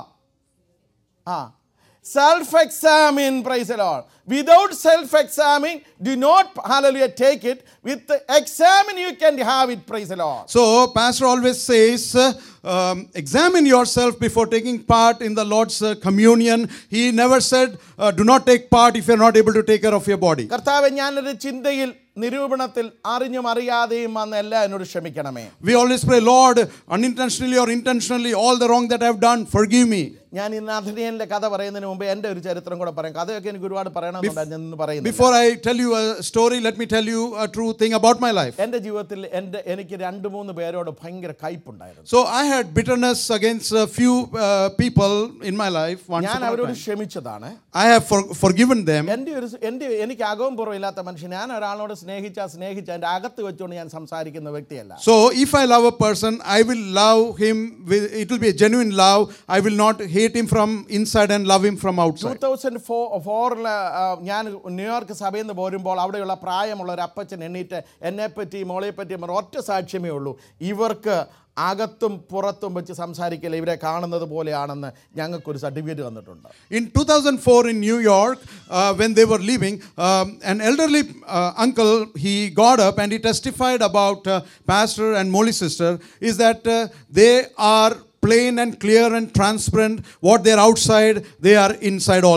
ആ self examine praise lord without self examine do not hallelujah take it with examine you can have it praise the lord So, Pastor always says, uh, um, examine yourself before taking part in the Lord's uh, communion. He never said, uh, do not take part if you're not able to take care of your body. കർത്താവ് ഞാനൊരു ചിന്തയിൽ നിരൂപണത്തിൽ അറിഞ്ഞും അറിയാതെയും വന്ന എല്ലാം എന്നോട് ക്ഷമിക്കണമേ We always pray, Lord, unintentionally or intentionally, all the wrong that I've done, forgive me. ഞാൻ ഈ നഥനിയലിന്റെ കഥ പറയുന്നതിന് മുമ്പ് എൻ്റെ ഒരു ചരിത്രം കൂടെ പറയാം കഥയൊക്കെ എനിക്ക് ഒരുപാട് പറയണമെന്നുണ്ടായിരുന്നു ഞാൻ ഇന്ന് പറയുന്നത് Before I tell you a story, let me tell you a true thing about my life. എൻ്റെ ജീവിതത്തിൽ എൻ്റെ എനിക്ക് രണ്ട് മൂന്ന് പേരോട് ഭയങ്കര കയ്പുണ്ടായിരുന്നു So, I had bitterness against a few uh, people in my life once ഞാൻ upon a അവരോട് time. ക്ഷമിച്ചതാണ് I have for- forgiven them. എൻ്റെ ഒരു എൻ്റെ എനിക്ക് അകവും പുറമില്ലാത്ത മനുഷ്യൻ ഞാൻ ഒരാളോട് സ്നേഹിച്ച സ്നേഹിച്ച എൻ്റെ അകത്ത് വെച്ചുകൊണ്ട് ഞാൻ സംസാരിക്കുന്ന വ്യക്തിയല്ല So if I love a person, I will love him with it will be a genuine love. I will not hate him from inside and love him from two outside. Thousand four ഫോറിൽ ഞാൻ New York സഭയിൽ നിന്ന് പോരുമ്പോൾ അവിടെയുള്ള പ്രായമുള്ള ഒരു അപ്പച്ചൻ എണ്ണീറ്റ് എന്നെപ്പറ്റി മോളെപ്പറ്റി പറഞ്ഞു ഒറ്റ സാക്ഷ്യമേ ഉള്ളൂ ഇവർക്ക് അകത്തും പുറത്തും വെച്ച് സംസാരിക്കില്ല ഇവരെ കാണുന്നത് പോലെയാണെന്ന് ഞങ്ങൾക്കൊരു സർട്ടിഫിക്കറ്റ് തന്നിട്ടുണ്ട് In 2004 in New York, uh, when they were leaving, um, an elderly uh, uncle he got up and he testified about uh, pastor and Molly sister is that uh, they are plain and clear and transparent. What they're outside, they are inside also.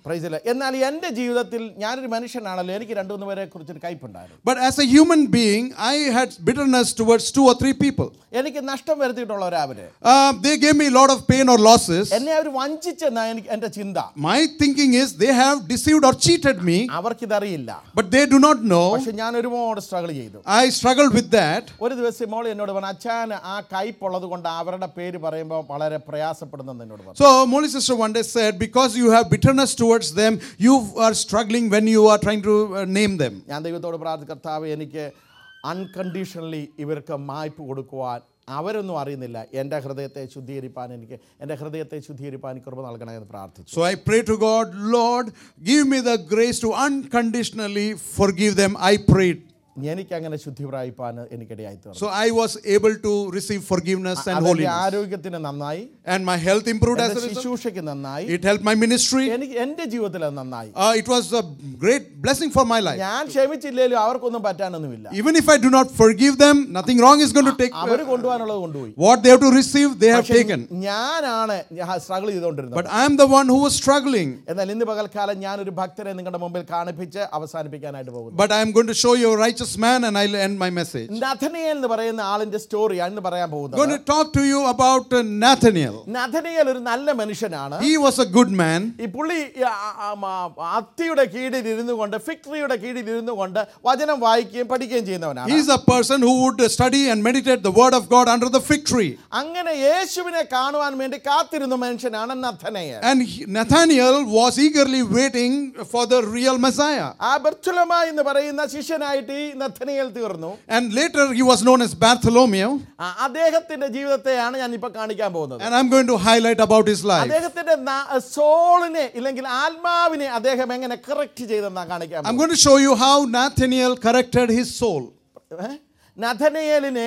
Praise the Lord. എന്നാൽ എൻ്റെ ജീവിതത്തിൽ ഞാനൊരു മനുഷ്യനാണല്ലോ എനിക്ക് രണ്ടു മൂന്ന് പേരെ കുറിച്ചൊരു കയ്പുണ്ടായിരുന്നു But as a human being, I had bitterness towards two or three people. എനിക്ക് നഷ്ടം വരുത്തിയിട്ടുള്ളവർ അവര് Uh, they gave me a lot of pain or losses. എന്നെ അവർ വഞ്ചിച്ചെന്നാ എനിക്ക് എൻ്റെ ചിന്ത My thinking is they have deceived or cheated me, അവർക്കിതറിയില്ല but they do not know. പക്ഷെ ഞാൻ ഒരുപാട് സ്ട്രഗിൾ ചെയ്തു I struggled with that. ഒരു ദിവസം മോൾ എന്നോട് പറഞ്ഞു അച്ഛൻ ആ കയ്പുള്ളത് കൊണ്ട് അവരുടെ പേര് പറയുമ്പോൾ വളരെ പ്രയാസപ്പെടുന്നെന്ന് എന്നോട് പറഞ്ഞു So, Molly sister one day said, because you have bitterness towards them, you are struggling when you are trying to uh, name them. ഞാൻ ദൈവത്തോട് പ്രാർത്ഥി കർത്താവ് എനിക്ക് അൺകണ്ടീഷണലി ഇവർക്ക് മായ്പ് കൊടുക്കുവാൻ അവരൊന്നും അറിയുന്നില്ല എൻ്റെ ഹൃദയത്തെ ശുദ്ധീകരിപ്പാൻ എനിക്ക് എൻ്റെ ഹൃദയത്തെ ശുദ്ധീകരിപ്പാൻ കൃപ നൽകണമെന്ന് പ്രാർത്ഥിച്ചു So I pray to God, Lord, give me the grace to unconditionally forgive them. I prayed. എനിക്ക് അങ്ങനെ ശുദ്ധി പ്രായിപ്പാൻ എനിക്കിടയായി തീർന്നു So I was able to receive forgiveness and അതെന്റെ holiness. ആരോഗ്യത്തിന് നന്നായി And my health improved as എൻ്റെ a result. ശുശ്രൂഷയ്ക്ക് നന്നായി It helped my ministry. എനിക്ക് എൻ്റെ ജീവിതത്തിൽ അത് നന്നായി Uh, it was a great blessing for my life. ഞാൻ ക്ഷമിച്ചില്ലേലും അവർക്കൊന്നും പറ്റാനൊന്നുമില്ല Even if I do not forgive them, nothing wrong is going to take. അവർ കൊണ്ടുപോകാനുള്ളത് കൊണ്ടുപോയി What they have to receive, they have പക്ഷേ taken. ഞാനാണ് സ്ട്രഗിൾ ചെയ്തുകൊണ്ടിരുന്നത് But I am the one who was struggling. എന്നാൽ ഇന്ന് പകൽക്കാലം ഞാനൊരു ഭക്തരെ നിങ്ങളുടെ മുമ്പിൽ കാണിപ്പിച്ച് അവസാനിപ്പിക്കാനായിട്ട് പോകുന്നു But I am going to show you a righteous man and I'll end my message. നഥനിയേൽ എന്ന് പറയുന്ന ആളിന്റെ സ്റ്റോറിയാണ് ഇന്ന് പറയാൻ I'm going പോകുന്നത് to talk to you about uh, Nathaniel. നഥനിയേൽ ഒരു നല്ല മനുഷ്യനാണ് He was a good man. ഈ പുള്ളി ഈ ആ- ആ- ആ- അത്തിയുടെ കീഴിൽ ഇരുന്നു കൊണ്ട് ഫിക്ടറിയുടെ കീഴിൽ ഇരുന്നു കൊണ്ട് വചനം വായിക്കുകയും പഠിക്കുകയും ചെയ്യുന്നവനാണ് He is a person who would uh, study and meditate the word of God under the fig tree. അങ്ങനെ യേശുവിനെ കാണുവാൻ വേണ്ടി കാത്തിരുന്ന മനുഷ്യനാണ് Nathanael And he- Nathaniel was eagerly waiting for the real Messiah. ആ ബർത്തുലമ എന്ന് പറയുന്ന ശിഷ്യനായിട്ട് ഈ നഥനയേൽ തീർന്നു And later he was known as Bartholomew. ആ, അദ്ദേഹത്തിന്റെ ജീവിതത്തെയാണ് ഞാൻ ഇപ്പൊ കാണിക്കാൻ പോകുന്നത് And I'm going to highlight about his life. അദ്ദേഹത്തിന്റെ ന- സോളിനെ ഇല്ലെങ്കിൽ ആത്മാവിനെ അദ്ദേഹം എങ്ങനെ കറക്റ്റ് ചെയ്തെന്നാ കാണിക്കാൻ I'm going to show you how Nathaniel corrected his soul. ഏ? നഥനയേലിനെ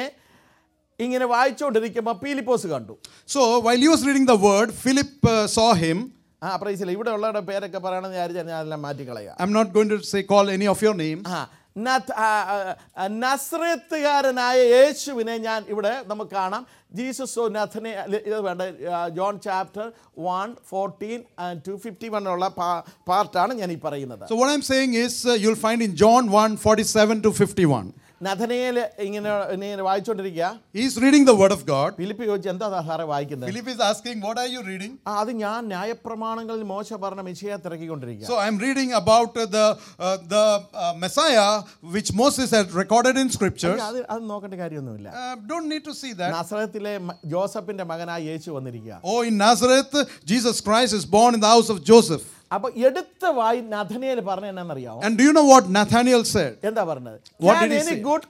ഇങ്ങനെ വായിച്ചുകൊണ്ടിരിക്കുമ്പോൾ പീലിപ്പോസ് കണ്ടു So while he was reading the word, Philip uh, saw him. ആ പ്രൈസില്ല ഇവിടെ ഉള്ളവരുടെ പേരൊക്കെ പറയണമെന്ന് വിചാരിച്ചാൽ ഞാൻ എല്ലാം മാറ്റിക്കളയാം I'm not going to say call any of your names. ആ നത്ത്- ആ, ആ, ആ, നസ്രത്തുകാരനായ യേശുവിനെ ഞാൻ ഇവിടെ നമുക്ക് കാണാം ജീസസ് ഓ നഥനെ ഇത് വേണ്ട ആ, John chapter one fourteen and to fifty വണ്ണുള്ള പാർട്ടാണ് ഞാൻ ഈ പറയുന്നത് So what I'm saying is uh, you'll find in John 1 47 to 51. നഥനയിൽ ഇങ്ങനെ ഇങ്ങനെ വായിച്ചുകൊണ്ടിരിക്കുക He's reading the word of God. Philip ചോദിച്ചു എന്താ സാറേ വായിക്കുന്നത് Philip is asking, What are you reading? ആ, അത് ഞാൻ ന്യായപ്രമാണങ്ങളിൽ മോശ പറഞ്ഞ മിശയെ തിരക്കിക്കൊണ്ടിരിക്കുക So I'm reading about uh, the, uh, the uh, Messiah which Moses had recorded in scriptures. അത് അത് നോക്കേണ്ട കാര്യമൊന്നുമില്ല Uh, don't need to see that. നസ്രത്തിലെ മ- ജോസഫിന്റെ മകനായ യേശു വന്നിരിക്കുക Oh, in Nazareth, Jesus Christ is born in the house of Joseph. അപ്പൊ എടുത്ത വായി നഥനയിൽ പറഞ്ഞ എന്നാന്നറിയാമോ And do you know what Nathaniel said? എന്താ പറഞ്ഞത് What did he say? Good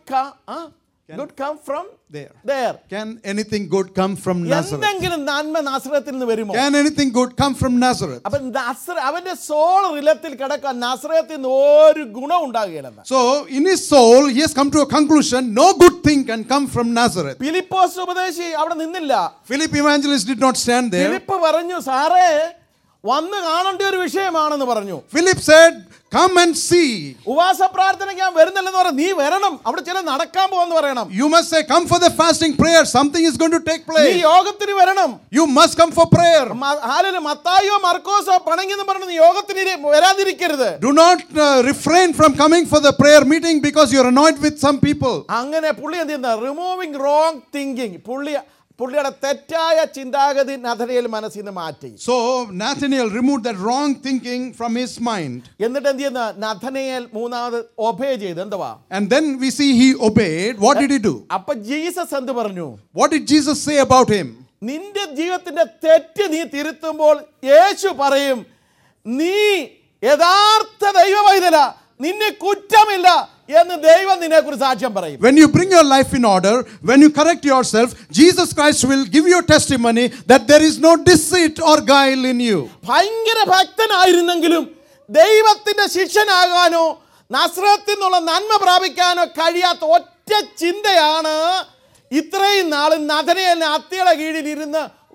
good come from There. there Can anything good come from Nazareth? എന്തെങ്കിലും നന്മ നസ്രത്തിൽ നിന്ന് വരുമോ Can anything good come from Nazareth? അപ്പൊ നസ്ര അവന്റെ സോൾ റിലത്തിൽ കിടക്കാൻ നസ്രത്തിൽ നിന്ന് ഒരു ഗുണം ഉണ്ടാകുകയില്ലെന്ന് So, in his soul, he has come to a conclusion no good thing can come from Nazareth. Philipose ഉപദേശി അവിടെ നിന്നില്ല Philip evangelist did not stand there. Philip പറഞ്ഞു സാറേ വന്ന് കാണേണ്ട ഒരു വിഷയമാണെന്ന് പറഞ്ഞു Philip said, Come and see. ഉപവാസ പ്രാർത്ഥനയ്ക്ക് ഞാൻ വരുന്നില്ലെന്ന് പറഞ്ഞു നീ വരണം അവിടെ ചില നടക്കാൻ പോകുന്നു പറയണം You must say, Come for the fasting prayer. Something is going to take നീ place. യോഗത്തിന് വരണം You must come for prayer. മ- ആരൊരു മത്തായോ മർക്കോസോ പണങ്ങിന്ന് പറഞ്ഞു നീ യോഗത്തിന് ഇരി- വരാതിരിക്കരുത് Do not uh, refrain from coming for the prayer meeting because you're annoyed with some people. അങ്ങനെ പുള്ളി എന്ത് ചെയ്യുന്ന റിമൂവിങ് റോങ് തിങ്കിങ് പുള്ളി പുള്ളിയുടെ തെറ്റായ ചിന്താഗതി നഥനയിൽ മനസ്സിൽ നിന്ന് മാറ്റി So Nathaniel removed that wrong thinking from his mind. എന്നിട്ട് എന്ത് ചെയ്യുന്ന നഥനയേൽ മൂന്നാമത് ഒബേ ചെയ്ത് എന്തുവാ And then we see he obeyed. What did he do? അപ്പൊ ജീസസ് എന്ത് പറഞ്ഞു What did Jesus say about him? നിന്റെ ജീവിതത്തിന്റെ തെറ്റ് നീ തിരുത്തുമ്പോൾ യേശു പറയും നീ യഥാർത്ഥ ദൈവവൈതല നിന്നെ കുറ്റമില്ല എന്ന് ദൈവം നിന്നെ കുറിച്ച് സാക്ഷ്യം പറയും When you bring your life in order, when you correct yourself, Jesus Christ will give you testimony that there is no deceit or guile in you. ഭയങ്കര ഭക്തനായിരുന്നെങ്കിലും ദൈവത്തിന്റെ ശിഷ്യനാകാനോ നസ്രത്തിൽ നിന്നുള്ള നന്മ പ്രാപിക്കാനോ കഴിയാത്ത ഒറ്റ ചിന്തയാണ് ഇത്രയും നാൾ നഥനയലിനെ അത്തിയുടെ കീഴിൽ ഇരുന്ന്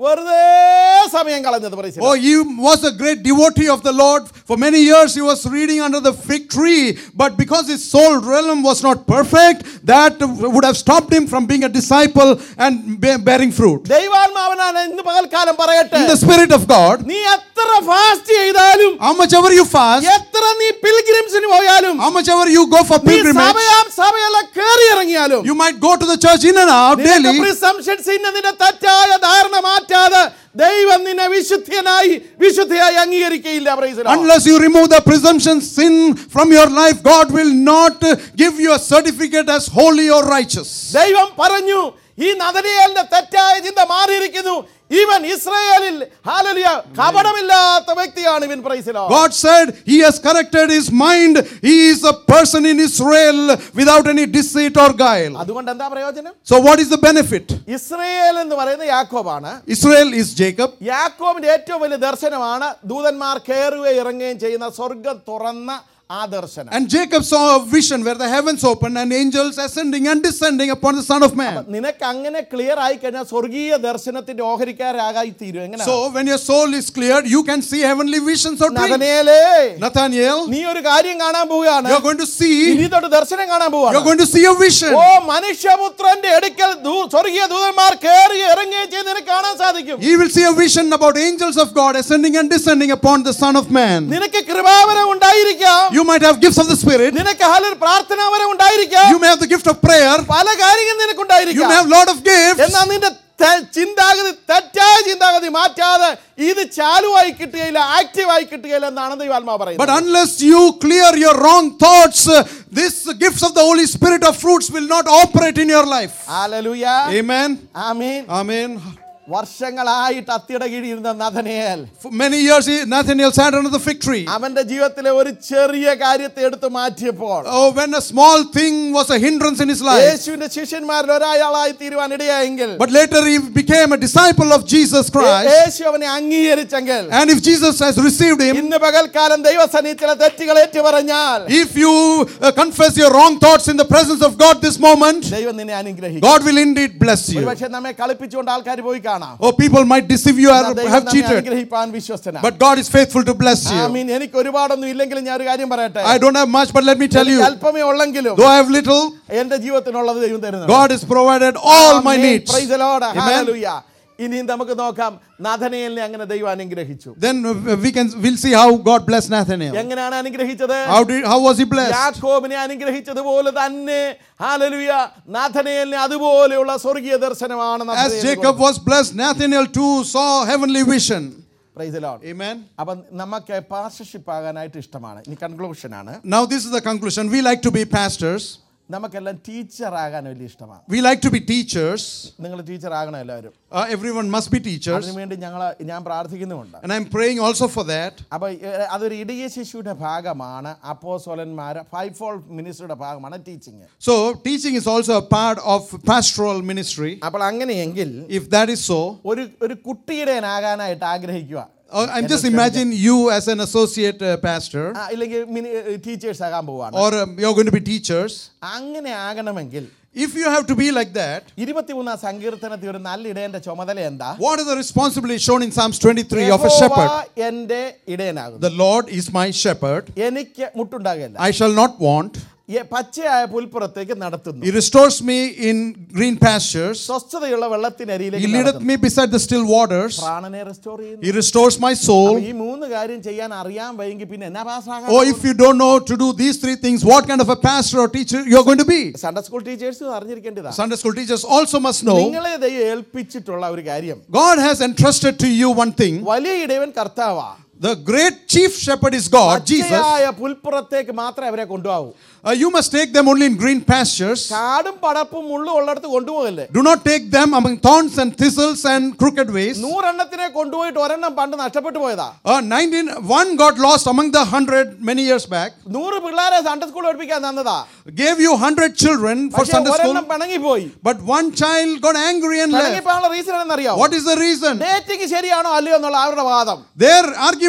വെറുതെ സമയം കളഞ്ഞത് praise the Lord. Oh, he was a great devotee of the Lord. For many years he was reading under the fig tree, but because his soul realm was not perfect, that would have stopped him from being a disciple and be- bearing fruit. ദൈവാത്മാവനാണ് ഇന്ന് പകൽക്കാലം പറയട്ടെ In the Spirit of God, നീ എത്ര fast ചെയ്താലും how much ever you fast, എത്ര നീ പിൽഗ്രിംസിന് പോയാലും how much ever you go for നീ pilgrimage, സഭയാം സഭയെല്ലാം കേറി ഇറങ്ങിയാലും you might go to the church in and out daily. Presumptions നിന്റെ തെറ്റായ ധാരണ മാറ്റാതെ ദൈവം നിന്നെ വിശുദ്ധനായി വിശുദ്ധിയായി അംഗീകരിക്കയില്ല praise the Lord. Unless you remove the presumption sin from your life, God will not uh, give you a certificate as holy or righteous. ദൈവം പറഞ്ഞു ഈ നദനിയലിന്റെ തെറ്റായ ചിന്ത മാറിയിരിക്കുന്നു ഇവൻ ഇസ്രായേലിൽ ഹാലലിയ കപടമില്ലാത്ത വ്യക്തിയാണ് ഇവൻ പ്രൈസിലോ God said He has corrected his mind. He is a person in Israel without any deceit or guile. അതുകൊണ്ട് എന്താ പ്രയോജനം So, what is the benefit? Israel എന്ന് പറയുന്ന യാക്കോബാണ് Israel is Jacob. യാക്കോബിന്റെ ഏറ്റവും വലിയ ദർശനമാണ് ദൂതന്മാർ കയറുകയും ഇറങ്ങുകയും ചെയ്യുന്ന സ്വർഗം തുറന്ന ആ ദർശനം And Jacob saw a vision where the heavens opened and angels ascending and descending upon the Son of Man. നിനക്ക് അങ്ങനെ ക്ലിയർ ആയി കഴിഞ്ഞാൽ സ്വർഗീയ ദർശനത്തിന്റെ ഓഹരിക്കാരാകായി തീരും എങ്ങനെ So, when your soul is cleared, you can see heavenly visions or dreams. നദനേലേ Nathaniel, നീ ഒരു കാര്യം കാണാൻ പോവുകയാണ് you're going to see, ഇനി തൊട്ട് ദർശനം കാണാൻ you're പോവാണ് going to see a vision. ഓ മനുഷ്യപുത്രന്റെ അടുക്കൽ ദൂ- സ്വർഗീയ ദൂതന്മാർ കയറി ഇറങ്ങുകയും ചെയ്ത് നിനക്ക് കാണാൻ സാധിക്കും You will see a vision about angels of God ascending and descending upon the Son of Man. നിനക്ക് കൃപാവരം ഉണ്ടായിരിക്കാം You might have gifts of the Spirit. നിനക്ക് ഹലർ പ്രാർത്ഥനാവരം ഉണ്ടായിരിക്കാം You may have the gift of prayer. പല കാര്യങ്ങൾ നിനക്ക് You ഉണ്ടായിരിക്കാം may have lot of gifts. എന്നാൽ നിന്റെ തെ- ചിന്താഗതി തെറ്റായ ചിന്താഗതി മാറ്റാതെ ഇത് ചാലുവായി കിട്ടുകയില്ല ആക്റ്റീവായി കിട്ടുകയില്ല എന്നാണ് ദൈവാത്മാ But പറയുന്നത് unless you clear your wrong thoughts, uh, this gifts of the Holy Spirit of fruits will not operate in your life. Hallelujah Amen. Amen Amen. വർഷങ്ങളായിട്ട് അത്തിയുടെ കീഴിരുന്ന Nathanael For many years, he- Nathaniel sat under the fig tree. അവന്റെ ജീവിതത്തിലെ ഒരു ചെറിയ കാര്യത്തെ എടുത്തു മാറ്റിയപ്പോൾ Oh, when a small thing was a hindrance in his life. യേശുവിന്റെ ശിഷ്യന്മാരിൽ ഒരാളായി തീരുവാൻ ഇടയായെങ്കിൽ But later he became a disciple of Jesus Christ. യേശു അവനെ അംഗീകരിച്ചെങ്കിൽ And if Jesus has received him, ഇന്ന് പകൽക്കാലം ദൈവസന്നിധി ചില തെറ്റുകൾ ഏറ്റുപറഞ്ഞാൽ if you uh, confess your wrong thoughts in the presence of God this moment, ദൈവം നിന്നെ അനുഗ്രഹിക്കും God will indeed bless you. ഒരുപക്ഷെ നമ്മെ കളിപ്പിച്ചുകൊണ്ട് ആൾക്കാർ പോയി കാണാം Oh, people might deceive you or എന്നാൽ ദൈവം have നമ്മെ cheated. അനുഗ്രഹിപ്പാൻ വിശ്വസ്തനാണ് But God is faithful to bless you. ആമീൻ എനിക്ക് ഒരുപാടൊന്നും ഇല്ലെങ്കിലും ഞാൻ ഒരു കാര്യം പറയട്ടെ I don't have much, but let me tell എനിക്ക് you, അല്പമേ ഉള്ളെങ്കിലും though I have little, എന്റെ ജീവിതത്തിനുള്ളത് ദൈവം തരുന്നു God has provided all my needs. Amen. ഇനിയും നമുക്ക് നോക്കാം നഥനയലിനെ അങ്ങനെ ദൈവം അനുഗ്രഹിച്ചു Then uh, we can we'll see how God blessed Nathaniel. എങ്ങനെയാണ് അനുഗ്രഹിച്ചത് How did how was he blessed? യാക്കോബിനെ അനുഗ്രഹിച്ചതുപോലെ തന്നെ ഹാലലുയ നാഥനയലിനെ അതുപോലെയുള്ള സ്വർഗീയ ദർശനമാണ് As Jacob was blessed, Nathaniel too saw heavenly vision. Amen. അപ്പം നമുക്ക് പാർട്ണർഷിപ്പ് ആകാനായിട്ട് ഇഷ്ടമാണ് ഇനി കൺക്ലൂഷൻ ആണ് Now this is the conclusion. We like to be pastors. നമുക്കെല്ലാം ടീച്ചർ ആകാൻ വലിയ ഇഷ്ടമാണ് We like to be teachers. നിങ്ങൾ ടീച്ചർ ആകണം എല്ലാവരും Uh, everyone must be teachers. അതിനുവേണ്ടി ഞങ്ങൾ ഞാൻ പ്രാർത്ഥിക്കുന്നുമുണ്ട് And I'm praying also for that. അപ്പോൾ അതൊരു ഇടയ ശിശുവിന്റെ ഭാഗമാണ് അപ്പോസോലന്മാർ ഫൈവ് ഫോൾ മിനിസ്റ്ററുടെ ഭാഗമാണ് teaching So teaching is also a part of pastoral ministry. അപ്പോൾ അങ്ങനെയെങ്കിൽ If that is so, ഒരു ഒരു കുട്ടിയുടേനാകാനായിട്ട് ആഗ്രഹിക്കുക uh, and just imagine you as an associate uh, pastor, ആ, ഇല്ലെങ്കിൽ ടീച്ചേഴ്സ് ആകാൻ പോവാണ് or um, you're going to be teachers. അങ്ങനെ ആകണമെങ്കിൽ If you have to be like that, ഇരുപത്തിമൂന്നാം സങ്കീർത്തനത്തിൽ ഒരു നല്ല ഇടയന്റെ ചുമതല എന്താ what is the responsibility shown in Psalms 23 of a shepherd? യഹോവ എന്റെ ഇടയനാകുന്നു The Lord is my shepherd, എനിക്ക് മുട്ടുണ്ടാകില്ല I shall not want. എ- പച്ചയായ പുൽപ്പുറത്തേക്ക് നടത്തുന്നു He restores me in green pastures. സ്വസ്ഥതയുള്ള He വെള്ളത്തിനരിയിലേക്ക് leadeth നടത്തുന്നു. me beside the still waters. പ്രാണനെ റെസ്റ്റോർ ചെയ്യുന്നു He restores my soul. അപ്പൊ ഈ മൂന്ന് കാര്യം ചെയ്യാൻ അറിയാൻ വൈകി പിന്നെ എന്നാ പാസ്സാകാൻ Oh, if you don't know to do these three things, what kind of a pastor or teacher you're going to be? Sunday school teachers അറിഞ്ഞിരിക്കേണ്ടതാ Sunday school teachers also must know നിങ്ങളെ ദൈവം ഏൽപ്പിച്ചിട്ടുള്ള ഒരു കാര്യം God has entrusted to you one thing. വലിയ ഇടയവൻ കർത്താവാ The great chief shepherd is God, Jesus. പച്ചയായ പുൽപ്പുറത്തേക്ക് മാത്രമേ അവരെ കൊണ്ടുപോകൂ Uh, you must take them only in green pastures. കാടും പടപ്പും മുള്ളും ഉള്ളിടത്ത് കൊണ്ടുപോകല്ലേ Do not take them among thorns and thistles and crooked ways. നൂറെണ്ണത്തിനെ കൊണ്ടുപോയിട്ട് ഒരെണ്ണം പണ്ട് നഷ്ടപ്പെട്ടു പോയതാ Uh, 19, one got lost among the hundred many years back. നൂറ് പിള്ളേരെ സൺഡേ സ്കൂൾ പഠിപ്പിക്കാൻ തന്നതാ Gave you hundred children for പക്ഷേ Sunday ഒരെണ്ണം school, പിണങ്ങിപ്പോയി but one child got angry and left. പിണങ്ങിപ്പോയുള്ള റീസൺ എന്നറിയാം What is the reason? Dating ശരിയാണോ അല്ലയോ എന്നുള്ള അവരുടെ വാദം Their argument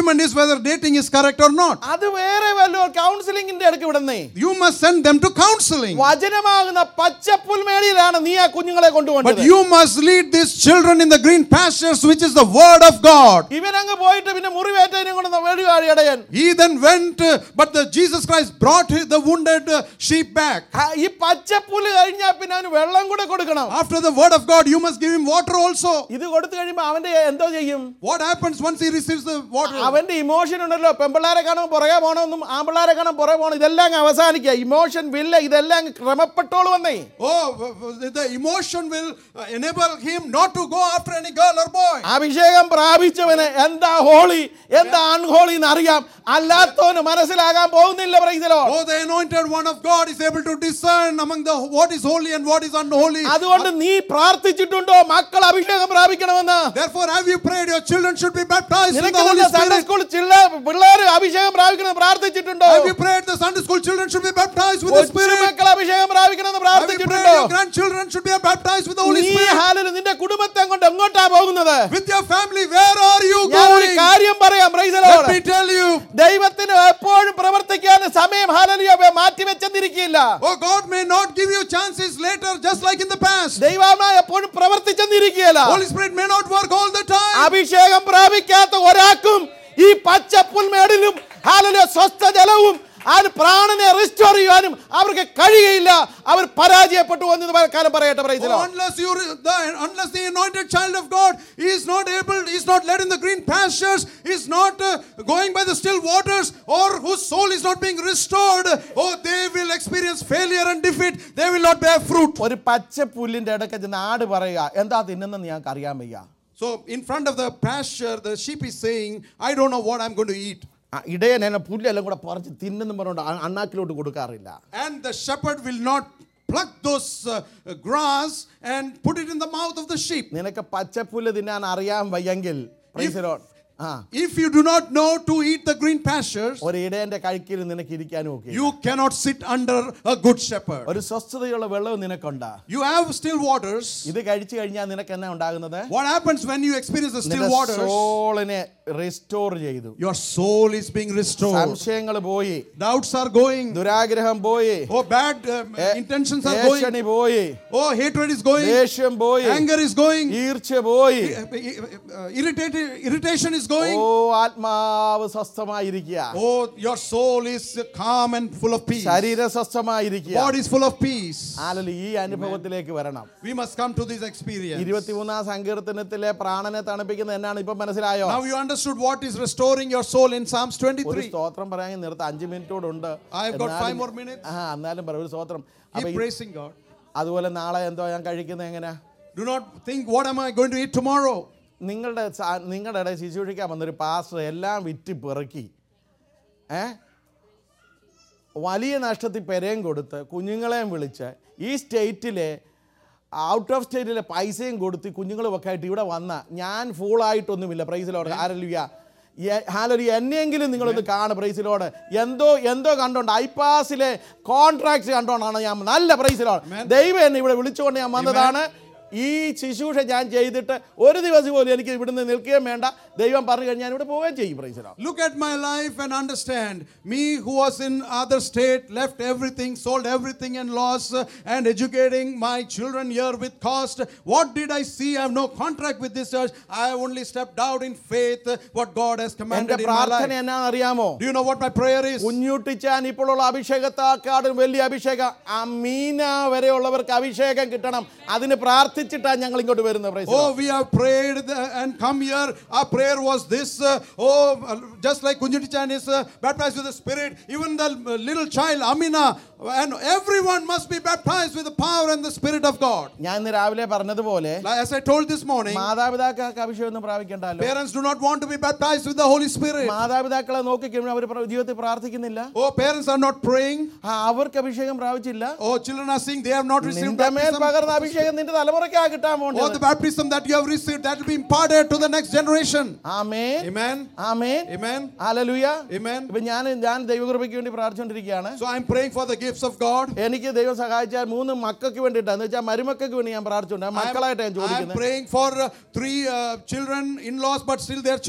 argument is whether dating is correct or not. അത് വേറെ വല്ലോ കൗൺസിലിംഗിന്റെ അടുക്ക് വിടുന്നേ You must send them to counseling. വചനമാകുന്ന പച്ചപ്പുൽമേടിയിലാണ് നീ ആ കുഞ്ഞുങ്ങളെ But കൊണ്ടുപോകുന്നത് you must lead these children in the green pastures, which is the word of God. ഇവനങ്ങ് പോയിട്ട് പിന്നെ മുറിവേറ്റതിനെ കൊണ്ട് വെടിവാടി ഇടയൻ He then went, uh, but the Jesus Christ brought his- the wounded uh, sheep back. ആ, ഈ പച്ചപ്പുല്ല് കഴിഞ്ഞാൽ പിന്നെ അവന് വെള്ളം കൂടെ കൊടുക്കണം After the word of God, you must give him water also. ഇത് കൊടുത്തു കഴിയുമ്പോ അവന്റെ എന്തോ ചെയ്യും What happens once he receives the water? അവന്റെ ഇമോഷൻ ഉണ്ടല്ലോ പെമ്പിള്ളാരെ കാണുമ്പോൾ പുറകെ പോകണമെന്നും ആമ്പിള്ളാരെ കാണാൻ പുറകെ പോകണം ഇതെല്ലാം അങ്ങ് അവസാനിക്കുക ഇമോഷൻ വില്ല ഇതെല്ലാം അങ്ങ് ക്രമപ്പെട്ടോളൂ വന്നേ Oh, w- w- the emotion will uh, enable him not to go after any girl or boy. അഭിഷേകം പ്രാപിച്ചവന് എന്താ ഹോളി എന്താ അൺഹോളി എന്ന് അറിയാം അല്ലാത്തവന് മനസ്സിലാകാൻ പോകുന്നില്ല പ്രൈസലോ Oh, the anointed one of God is able to discern among the what is holy and what is unholy. അതുകൊണ്ട് നീ പ്രാർത്ഥിച്ചിട്ടുണ്ടോ മക്കൾ അഭിഷേകം പ്രാപിക്കണമെന്ന് Therefore, have you prayed? Your children should be baptized in the നിനക്ക് Holy നിന്റെ Sunday Spirit. School പിള്ളേർ അഭിഷേകം പ്രാപിക്കണം പ്രാർത്ഥിച്ചിട്ടുണ്ടോ Have you prayed? The Sunday school children should be baptized with the Spirit. മക്കൾ അഭിഷേകം പ്രാപിക്കണമെന്ന് Have you prayed? പ്രാർത്ഥിച്ചിട്ടുണ്ടോ Your grandchildren should be baptized with the Holy നീ Spirit. ഹാലിൽ നിന്റെ കുടുംബത്തെ കൊണ്ട് എങ്ങോട്ടാ പോകുന്നത് With your family, where are you ഞാൻ ഒരു going? കാര്യം പറയാം praise the Let Lord. me tell you. ദൈവത്തിന് എപ്പോഴും പ്രവർത്തിക്കാൻ സമയം ഹാലലിയ മാറ്റിവെച്ചെന്നിരിക്കില്ല Oh, God may not give you chances later, just like in the past. ദൈവമ എപ്പോഴും പ്രവർത്തിച്ചെന്നിരിക്കുകയില്ല Holy Spirit may not work all the time. അഭിഷേകം പ്രാപിക്കാത്ത ഒരാൾക്കും ഈ പച്ചപ്പുൽമേടിലും ഹാലലിയ സ്വസ്ഥ ജലവും അത് പ്രാണനെ റിസ്റ്റോർ ചെയ്യാനും അവർക്ക് കഴിയുകയില്ല അവർ പരാജയപ്പെട്ടു എന്ന് കാലം പറയട്ടെ praise the Oh, Lord. unless you, the, unless the anointed child of God is not able, is not led in the green pastures, is not uh, going by the still waters, or whose soul is not being restored, oh, they will experience failure and defeat. They will not bear fruit. ഒരു പച്ച പുല്ലിന്റെ ഇടയ്ക്ക് ചെന്ന് ആട് പറയുക എന്താ തിന്നുന്നെന്ന് ഞങ്ങൾക്ക് അറിയാൻ വയ്യ So, in front of the pasture, the sheep is saying, "I don't know what I'm going to eat." ആ, ഇടയൻ എന്നെ പുല്ലെല്ലാം കൂടെ പറിച്ച് തിന്നെന്ന് പറഞ്ഞുകൊണ്ട് അ- അണ്ണാക്കിലോട്ട് കൊടുക്കാറില്ല And the shepherd will not pluck those uh, grass and put it in the mouth of the sheep. നിനക്ക് പച്ചപ്പുല്ല് തിന്നാൻ അറിയാൻ വയ്യെങ്കിൽ praise the Lord. ആ If you do not know to eat the green pastures, ഒരു ഇടയന്റെ കഴുക്കിൽ നിനക്ക് ഇരിക്കാനും ഒക്കെ you cannot sit under a good shepherd. ഒരു സ്വസ്ഥതയുള്ള വെള്ളവും നിനക്കുണ്ട് You have still waters. ഇത് കഴിച്ചു കഴിഞ്ഞാൽ നിനക്ക് എന്നാ ഉണ്ടാകുന്നത് What happens when you experience the still നിന്റെ waters? സോളിനെ റിസ്റ്റോർ ചെയ്തു Your soul is being restored. സംശയങ്ങൾ പോയി Doubts are going. ദുരാഗ്രഹം പോയി Oh, bad um, ഏ- intentions are ഏഷണി going. പോയി Oh, hatred is going. ദേഷ്യം പോയി Anger is going. ഈർച്ച പോയി Uh, irritated, irritation is oh going. ആത്മാവ് സ്വസ്ഥമായിരിക്കുക Oh, your soul is calm and full of peace. ശരീര സ്വസ്ഥമായിരിക്കുക Body is full of peace. ആലല് ഈ അനുഭവത്തിലേക്ക് വരണം We must come to this experience. ഇരുപത്തിമൂന്നാം സങ്കീർത്തനത്തിലെ പ്രാണനെ തണുപ്പിക്കുന്ന എന്നാണ് ഇപ്പൊ മനസ്സിലായോ Now you understood what is restoring your soul in Psalms ഒരു 23. സ്തോത്രം പറയാൻ നിർത്ത അഞ്ച് മിനിറ്റോടുണ്ട് I have got എന്നാലും- five more minutes. ആ എന്നാലും പറ ഒരു സ്തോത്രം അപ്പൊ Keep ഈ- praising God. അതുപോലെ നാളെ എന്തോ ഞാൻ കഴിക്കുന്നത് എങ്ങനെ Do not think, what am I going to eat tomorrow? നിങ്ങളുടെ സ- നിങ്ങളുടെ ഇടയിൽ ശുശ്രൂഷിക്കാൻ വന്നൊരു പാസ്റ്റർ എല്ലാം വിറ്റ് പെറുക്കി ഏ വലിയ നഷ്ടത്തിൽ പെരയും കൊടുത്ത് കുഞ്ഞുങ്ങളെയും വിളിച്ച് ഈ സ്റ്റേറ്റിലെ ഔട്ട് ഓഫ് സ്റ്റേറ്റിലെ പൈസയും കൊടുത്ത് കുഞ്ഞുങ്ങളും ഒക്കെ ആയിട്ട് ഇവിടെ വന്ന ഞാൻ ഫുള്ളായിട്ടൊന്നുമില്ല പ്രൈസിലോട് ആരല്ലുക ഹാലൊരു എന്നെയെങ്കിലും നിങ്ങളൊന്ന് കാണും പ്രൈസിലോട് എന്തോ എന്തോ കണ്ടോണ്ട് ഐപാസിലെ കോൺട്രാക്ട് കണ്ടോണ്ടാണ് ഞാൻ നല്ല പ്രൈസിലോട് ദൈവം എന്നെ ഇവിടെ വിളിച്ചുകൊണ്ട് ഞാൻ വന്നതാണ് ഈ ശുശ്രൂഷ ഞാൻ ചെയ്തിട്ട് ഒരു ദിവസം പോലും എനിക്ക് ഇവിടുന്ന് നിൽക്കുകയും വേണ്ട ദൈവം പറഞ്ഞു കഴിഞ്ഞാൽ ഞാൻ ഇവിടെ പോവുകയും ചെയ്യും പ്രൈസിലോ Look at my life and understand. Me who was in other state, left everything, sold everything and lost, uh, and educating my children here with cost. What did I see? I have no contract with this church. I have only stepped out in faith uh, what God has എന്റെ commanded in my പ്രാർത്ഥന life. എന്നാന്ന് അറിയാമോ Do you know what my prayer is? കുഞ്ഞുട്ടിച്ചാൻ ഇപ്പോഴുള്ള അഭിഷേകത്താക്കാടും വലിയ അഭിഷേകം അമീന വരെയുള്ളവർക്ക് അഭിഷേകം കിട്ടണം അതിന് പ്രാർത്ഥിച്ചിട്ടാണ് ഞങ്ങൾ ഇങ്ങോട്ട് വരുന്നത് praise the Oh, Lord. we have prayed the- and come here. Our prayer was this. uh, oh, uh, just like Kunjutichan is uh, baptized with the Spirit, even the uh, little child Amina, and everyone must be baptized with the power and the Spirit of God. ഞാൻ ഇന്ന് രാവിലെ പറഞ്ഞതുപോലെ Like, As I told this morning, മാതാപിതാക്കൾക്ക് അഭിഷേകം ഒന്നും പ്രാപിക്കണ്ടല്ലോ parents do not want to be baptized with the Holy Spirit. മാതാപിതാക്കളെ നോക്കിക്കഴിഞ്ഞാൽ അവർ ജീവിതത്തിൽ പ്രാർത്ഥിക്കുന്നില്ല Oh, parents are not praying. ആ, അവർക്ക് അഭിഷേകം പ്രാപിച്ചില്ല Oh, children are saying they have not received നിന്റെ മേൽ baptism. പകർന്ന അഭിഷേകം നിന്റെ തലമുറയ്ക്കാ കിട്ടാൻ Oh, പോകേണ്ടത് the baptism that you have received that will be imparted to the next generation. Amen Amen. Amen Amen. Hallelujah Amen. ഇപ്പൊ ഞാൻ ഞാൻ ദൈവകൃപയ്ക്ക് വേണ്ടി പ്രാർത്ഥിച്ചുകൊണ്ടിരിക്കുകയാണ് So I'm praying for the gifts of God. എനിക്ക് ദൈവം സഹായിച്ചാൽ മൂന്ന് മക്കൾക്ക് വേണ്ടിയിട്ടാണ് എന്ന് വെച്ചാൽ മരുമക്കൾക്ക് വേണ്ടി ഞാൻ പ്രാർത്ഥിച്ചുണ്ട് I'm- മക്കളായിട്ട് ഞാൻ I'm ചോദിക്കുന്നത് praying for uh, three uh, children, in-laws, but still their children.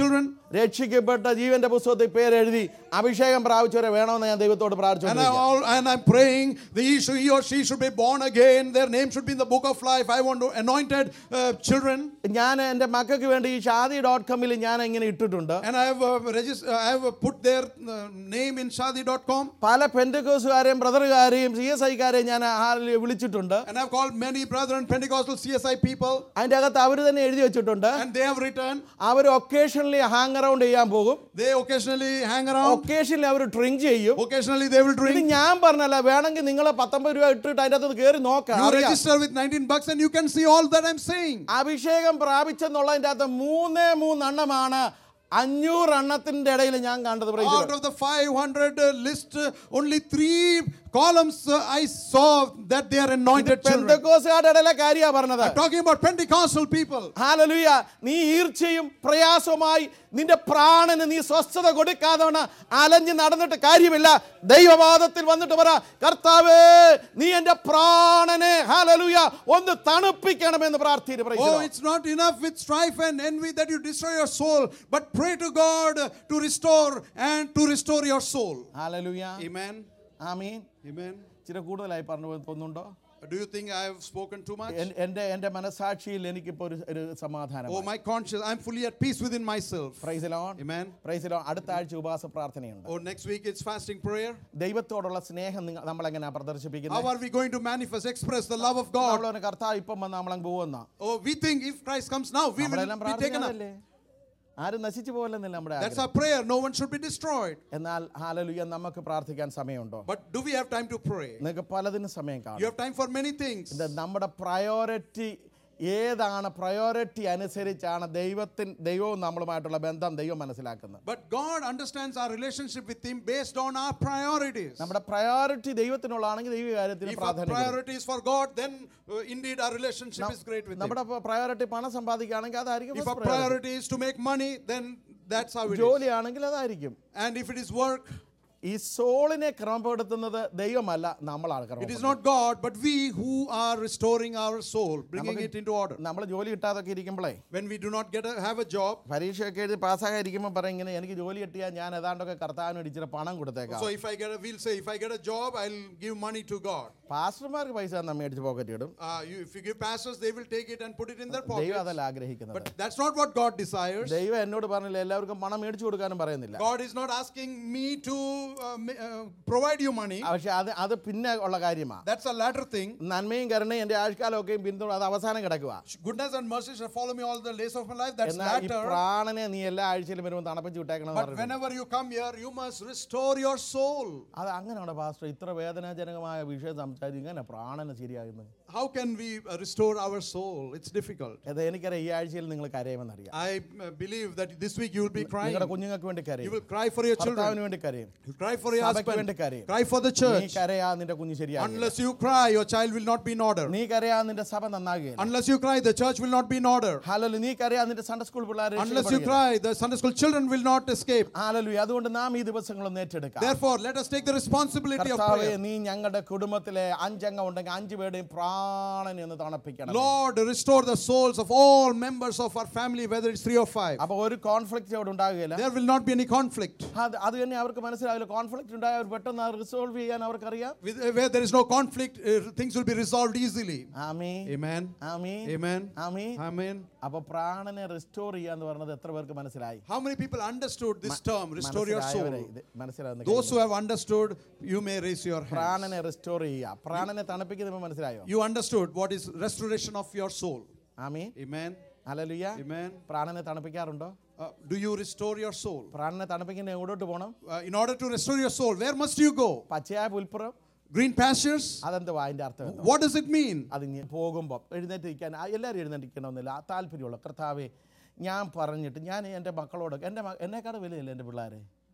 രക്ഷിക്കപ്പെട്ട ജീവന്റെ പുസ്തകത്തിൽ പേരെഴുതി അഭിഷേകം പ്രാപിച്ചവരെ വേണമെന്ന് ഞാൻ ദൈവത്തോട് And, I പ്രാർത്ഥിച്ചു all, and I'm praying that he, should, he or she should be born again. Their name should be in the book of life. I want to anointed uh, children. ഞാൻ എൻ്റെ മക്കൾക്ക് വേണ്ടി ഈ Shaadi dot കോമിൽ ഞാൻ ഇങ്ങനെ ഇട്ടിട്ടുണ്ട് And I have, uh, regist- uh, I have uh, put their uh, name in shadi.com. പല പെൻഡക്കോസുകാരെയും ബ്രദറുകാരെയും C S ഐക്കാരെയും ഞാൻ ഹാലിൽ വിളിച്ചിട്ടുണ്ട് And I've called many brethren, Pentecostal CSI people. അതിൻ്റെ അകത്ത് അവർ തന്നെ എഴുതി വെച്ചിട്ടുണ്ട് And they have written. അവർ ഒക്കേഷണലി ഹാങ് അറൗണ്ട് ചെയ്യാൻ പോകും They occasionally hang around. Occasionally അവർ ഡ്രിങ്ക് ചെയ്യും Occasionally they will ഇത് drink. ഞാൻ പറഞ്ഞല്ല വേണമെങ്കിൽ നിങ്ങൾ പത്തൊമ്പത് രൂപ ഇട്ടിട്ട് അതിൻ്റെ അകത്ത് കയറി നോക്കാം You അറിയാം. register with 19 bucks and you can see all that I'm saying. അഭിഷേകം പ്രാപിച്ചെന്നുള്ളതിൻ്റെ അകത്ത് മൂന്നേ മൂന്നെണ്ണമാണ് അഞ്ഞൂറ് എണ്ണത്തിന്റെ ഇടയിൽ ഞാൻ കണ്ടത് praise the Out Lord. of the 500 uh, list, uh, only three columns uh, I saw that they are anointed children. പെന്തക്കോസുകാരുടെ ഇടയിലെ കാര്യാ പറഞ്ഞത് I'm talking about Pentecostal people. ഹാലലുയ നീ ഈർച്ചയും പ്രയാസവുമായി നിന്റെ പ്രാണന് നീ സ്വസ്ഥത കൊടുക്കാതെ അലഞ്ഞ് നടന്നിട്ട് കാര്യമില്ല ദൈവവാദത്തിൽ വന്നിട്ട് പറ കർത്താവേ നീ എൻ്റെ പ്രാണനെ ഹാലലുയ ഒന്ന് തണുപ്പിക്കണമെന്ന് പ്രാർത്ഥിച്ചു Oh, it's not enough with strife and envy that you destroy your soul, but pray to God to restore and to restore your soul. Hallelujah Amen. Amen Amen. ചില കൂടുതലായി പറഞ്ഞു പോയി തോന്നുന്നുണ്ടോ Do you think I have spoken too much? എൻ- എൻ്റെ എൻ്റെ മനസാക്ഷിയിൽ എനിക്കിപ്പോൾ ഒരു ഒരു സമാധാനം Oh, my conscience, I'm fully at peace within myself. പ്രൈസിലോൺ Amen. പ്രൈസിലോൺ അടുത്ത ആഴ്ച ഉപവാസ പ്രാർത്ഥനയുണ്ട് Oh, next week it's fasting prayer. ദൈവത്തോടുള്ള സ്നേഹം നിങ്ങൾ നമ്മളെങ്ങനെയാണ് How പ്രദർശിപ്പിക്കുന്നത് are we going to manifest, express the love of God? നമ്മളൊരു കർത്താവ് ഇപ്പം വന്ന് നമ്മളങ്ങ് പോകുന്ന Oh, we think if Christ comes now, we will നമ്മളെല്ലാം be taken up. പ്രാർത്ഥിക്കാനല്ലേ ആരും നശിച്ചു പോകലെന്നില്ല നമ്മുടെ That's ആഗ്രഹം. our prayer. No one should be destroyed. എന്നാൽ ഹാലലുയ നമുക്ക് പ്രാർത്ഥിക്കാൻ സമയമുണ്ടോ But do we have time to pray? നിങ്ങൾക്ക് പലതിനും സമയം You കാണും have time for many things. ഇത് നമ്മുടെ പ്രയോറിറ്റി ഏതാണ് പ്രയോറിറ്റി അനുസരിച്ചാണ് ദൈവത്തിൻ ദൈവവും നമ്മളുമായിട്ടുള്ള ബന്ധം ദൈവം മനസ്സിലാക്കുന്നത് But God understands our relationship with Him based on our priorities. നമ്മുടെ പ്രയോറിറ്റി ദൈവത്തിനുള്ളതാണെങ്കിൽ ദൈവ കാര്യത്തിന് If our പ്രാധാന്യം കൊടുക്കും. priority is for God, then uh, indeed our relationship is great with Him. നമ്മുടെ പ്രയോറിറ്റി പണം സമ്പാദിക്കുകയാണെങ്കിൽ അതായിരിക്കും If first our priority. priority is to make money, then that's how it is. ജോലിയാണെങ്കിൽ അതായിരിക്കും And if it is work, ഈ സോളിനെ ക്രമപ്പെടുത്തുന്നത് ദൈവമല്ല നമ്മളാണ് it is ക്രമപ്പെടുത്തുന്നത് not God, but we who are restoring our soul, bringing it into order. നമ്മൾ ജോലി കിട്ടാതൊക്കെ ഇരിക്കുമ്പോഴേ When we do not get a, have a job, പരീക്ഷയൊക്കെ എഴുതി പാസ്സാകാൻ ഇരിക്കുമ്പോൾ പറയും ഇങ്ങനെ എനിക്ക് ജോലി കിട്ടിയാൽ ഞാൻ ഏതാണ്ടൊക്കെ കർത്താവിന് ഇച്ചിരി പണം കൊടുത്തേക്കാം so if I get a, we'll say, if I get a job, I'll give money to God. പാസ്റ്റർമാർക്ക് പൈസ തന്നാ മേടിച്ച് പോക്കറ്റ് ഇടും Uh, you, if you give pastors, they will take it and put it in their ദൈവം pocket. അതല്ല ആഗ്രഹിക്കുന്നത് But that's not what God desires. ദൈവം എന്നോട് പറഞ്ഞില്ല എല്ലാവർക്കും പണം മേടിച്ചു കൊടുക്കാനും പറയുന്നില്ല God is not asking me to uh, ma- uh, provide you money. പക്ഷെ അത് അത് പിന്നെ ഉള്ള കാര്യമാണ് That's a latter thing. നന്മയും കരുണയും എൻ്റെ ആഴ്ചക്കാലമൊക്കെയും പിന്തുണ അത് അവസാനം കിടക്കുക Goodness and mercy shall follow me all the days of my life. That's എന്നാൽ ഈ latter. പ്രാണനെ നീ എല്ലാ ആഴ്ചയിലും വരുമ്പോൾ തണുപ്പിച്ച് വിട്ടേക്കണം എന്ന് But പറയുന്നത് whenever you come here, you must restore your soul. അത് അങ്ങനെയാണ് പാസ്റ്റർ ഇത്ര വേദനാജനകമായ വിഷയം സംസാരിച്ച് ഇങ്ങനെ പ്രാണന് ശരിയാകുന്നത് How can we uh, restore our soul? It's difficult. അത് എനിക്കറിയാം ഈ ആഴ്ചയിൽ നിങ്ങൾ കരയുമെന്നറിയാം I uh, believe that this week you will be crying. നിങ്ങളുടെ കുഞ്ഞുങ്ങൾക്ക് വേണ്ടി You കരയും will cry for your children. ഭർത്താവിന് വേണ്ടി കരയും You cry for your സഭയ്ക്ക് വേണ്ടി husband. കരയും Cry for the നീ church. കരയാ നിന്റെ കുഞ്ഞ് ശരിയാകും Unless you cry, your child will not be in order. നീ കരയാ നിന്റെ സഭ നന്നാകുകയില്ല Unless you cry, the church will not be in order. ഹാലലു നീ കരയാ നിന്റെ സൺഡേ സ്കൂൾ പിള്ളേരെ Unless you cry, the Sunday school children will not escape. Hallelujah അതുകൊണ്ട് നാം ഈ ദിവസങ്ങളൊന്ന് ഏറ്റെടുക്കാം Therefore, let us take the responsibility of കർത്താവേ prayer. നീ ഞങ്ങളുടെ കുടുംബത്തിലെ അഞ്ചംഗം ഉണ്ടെങ്കിൽ അഞ്ചു പേരുടെയും പ്രാണനെ ഒന്ന് തണുപ്പിക്കണം Lord, restore the souls of all members of our family, whether it's three or five. അപ്പൊ ഒരു കോൺഫ്ലിക്റ്റ് അവിടെ ഉണ്ടാകുകയില്ല There will not be any conflict. അത് അത് തന്നെ അവർക്ക് മനസ്സിലാവില്ല കോൺഫ്ലിക്റ്റ് ഉണ്ടായ അവർ പെട്ടെന്ന് റിസോൾവ് ചെയ്യാൻ അവർക്കറിയാം With, where there is no conflict, uh, things will be resolved easily. ആമീ Amen. ആമീ Amen. ആമീ Amen. അപ്പൊ പ്രാണനെ റിസ്റ്റോർ ചെയ്യാന്ന് പറഞ്ഞത് എത്ര പേർക്ക് മനസ്സിലായി How many people understood this term, restore your മനസ്സിലായവരെ soul? ഇത് മനസ്സിലാവുന്ന Those who have understood, you may raise your hand. പ്രാണനെ റിസ്റ്റോർ ചെയ്യുക പ്രാണനെ തണുപ്പിക്കുന്ന മനസ്സിലായോ You understood what is restoration of your soul. Amen Amen. Hallelujah Amen. പ്രാണനെ തണുപ്പിക്കാറുണ്ടോ Uh, do you restore your soul? പ്രാണനെ തണുപ്പിക്കുന്ന എവിടോട്ട് പോകണം Uh, in order to restore your soul, where must you go? പച്ചയായ പുൽപ്പുറം Green pastures? അതെന്തുവാ അതിൻ്റെ അർത്ഥം എന്തുവാ? What does it mean? അത് ഇങ്ങനെ പോകുമ്പോൾ എഴുന്നേറ്റ് ഇരിക്കാൻ ആ, എല്ലാവരും എഴുന്നേറ്റിരിക്കണമെന്നില്ല ആ താല്പര്യമുള്ള കർത്താവേ ഞാൻ പറഞ്ഞിട്ട് ഞാൻ എൻ്റെ മക്കളോട് എൻ്റെ മ- എന്നെക്കാട് വിലയില്ല എൻ്റെ പിള്ളേരെ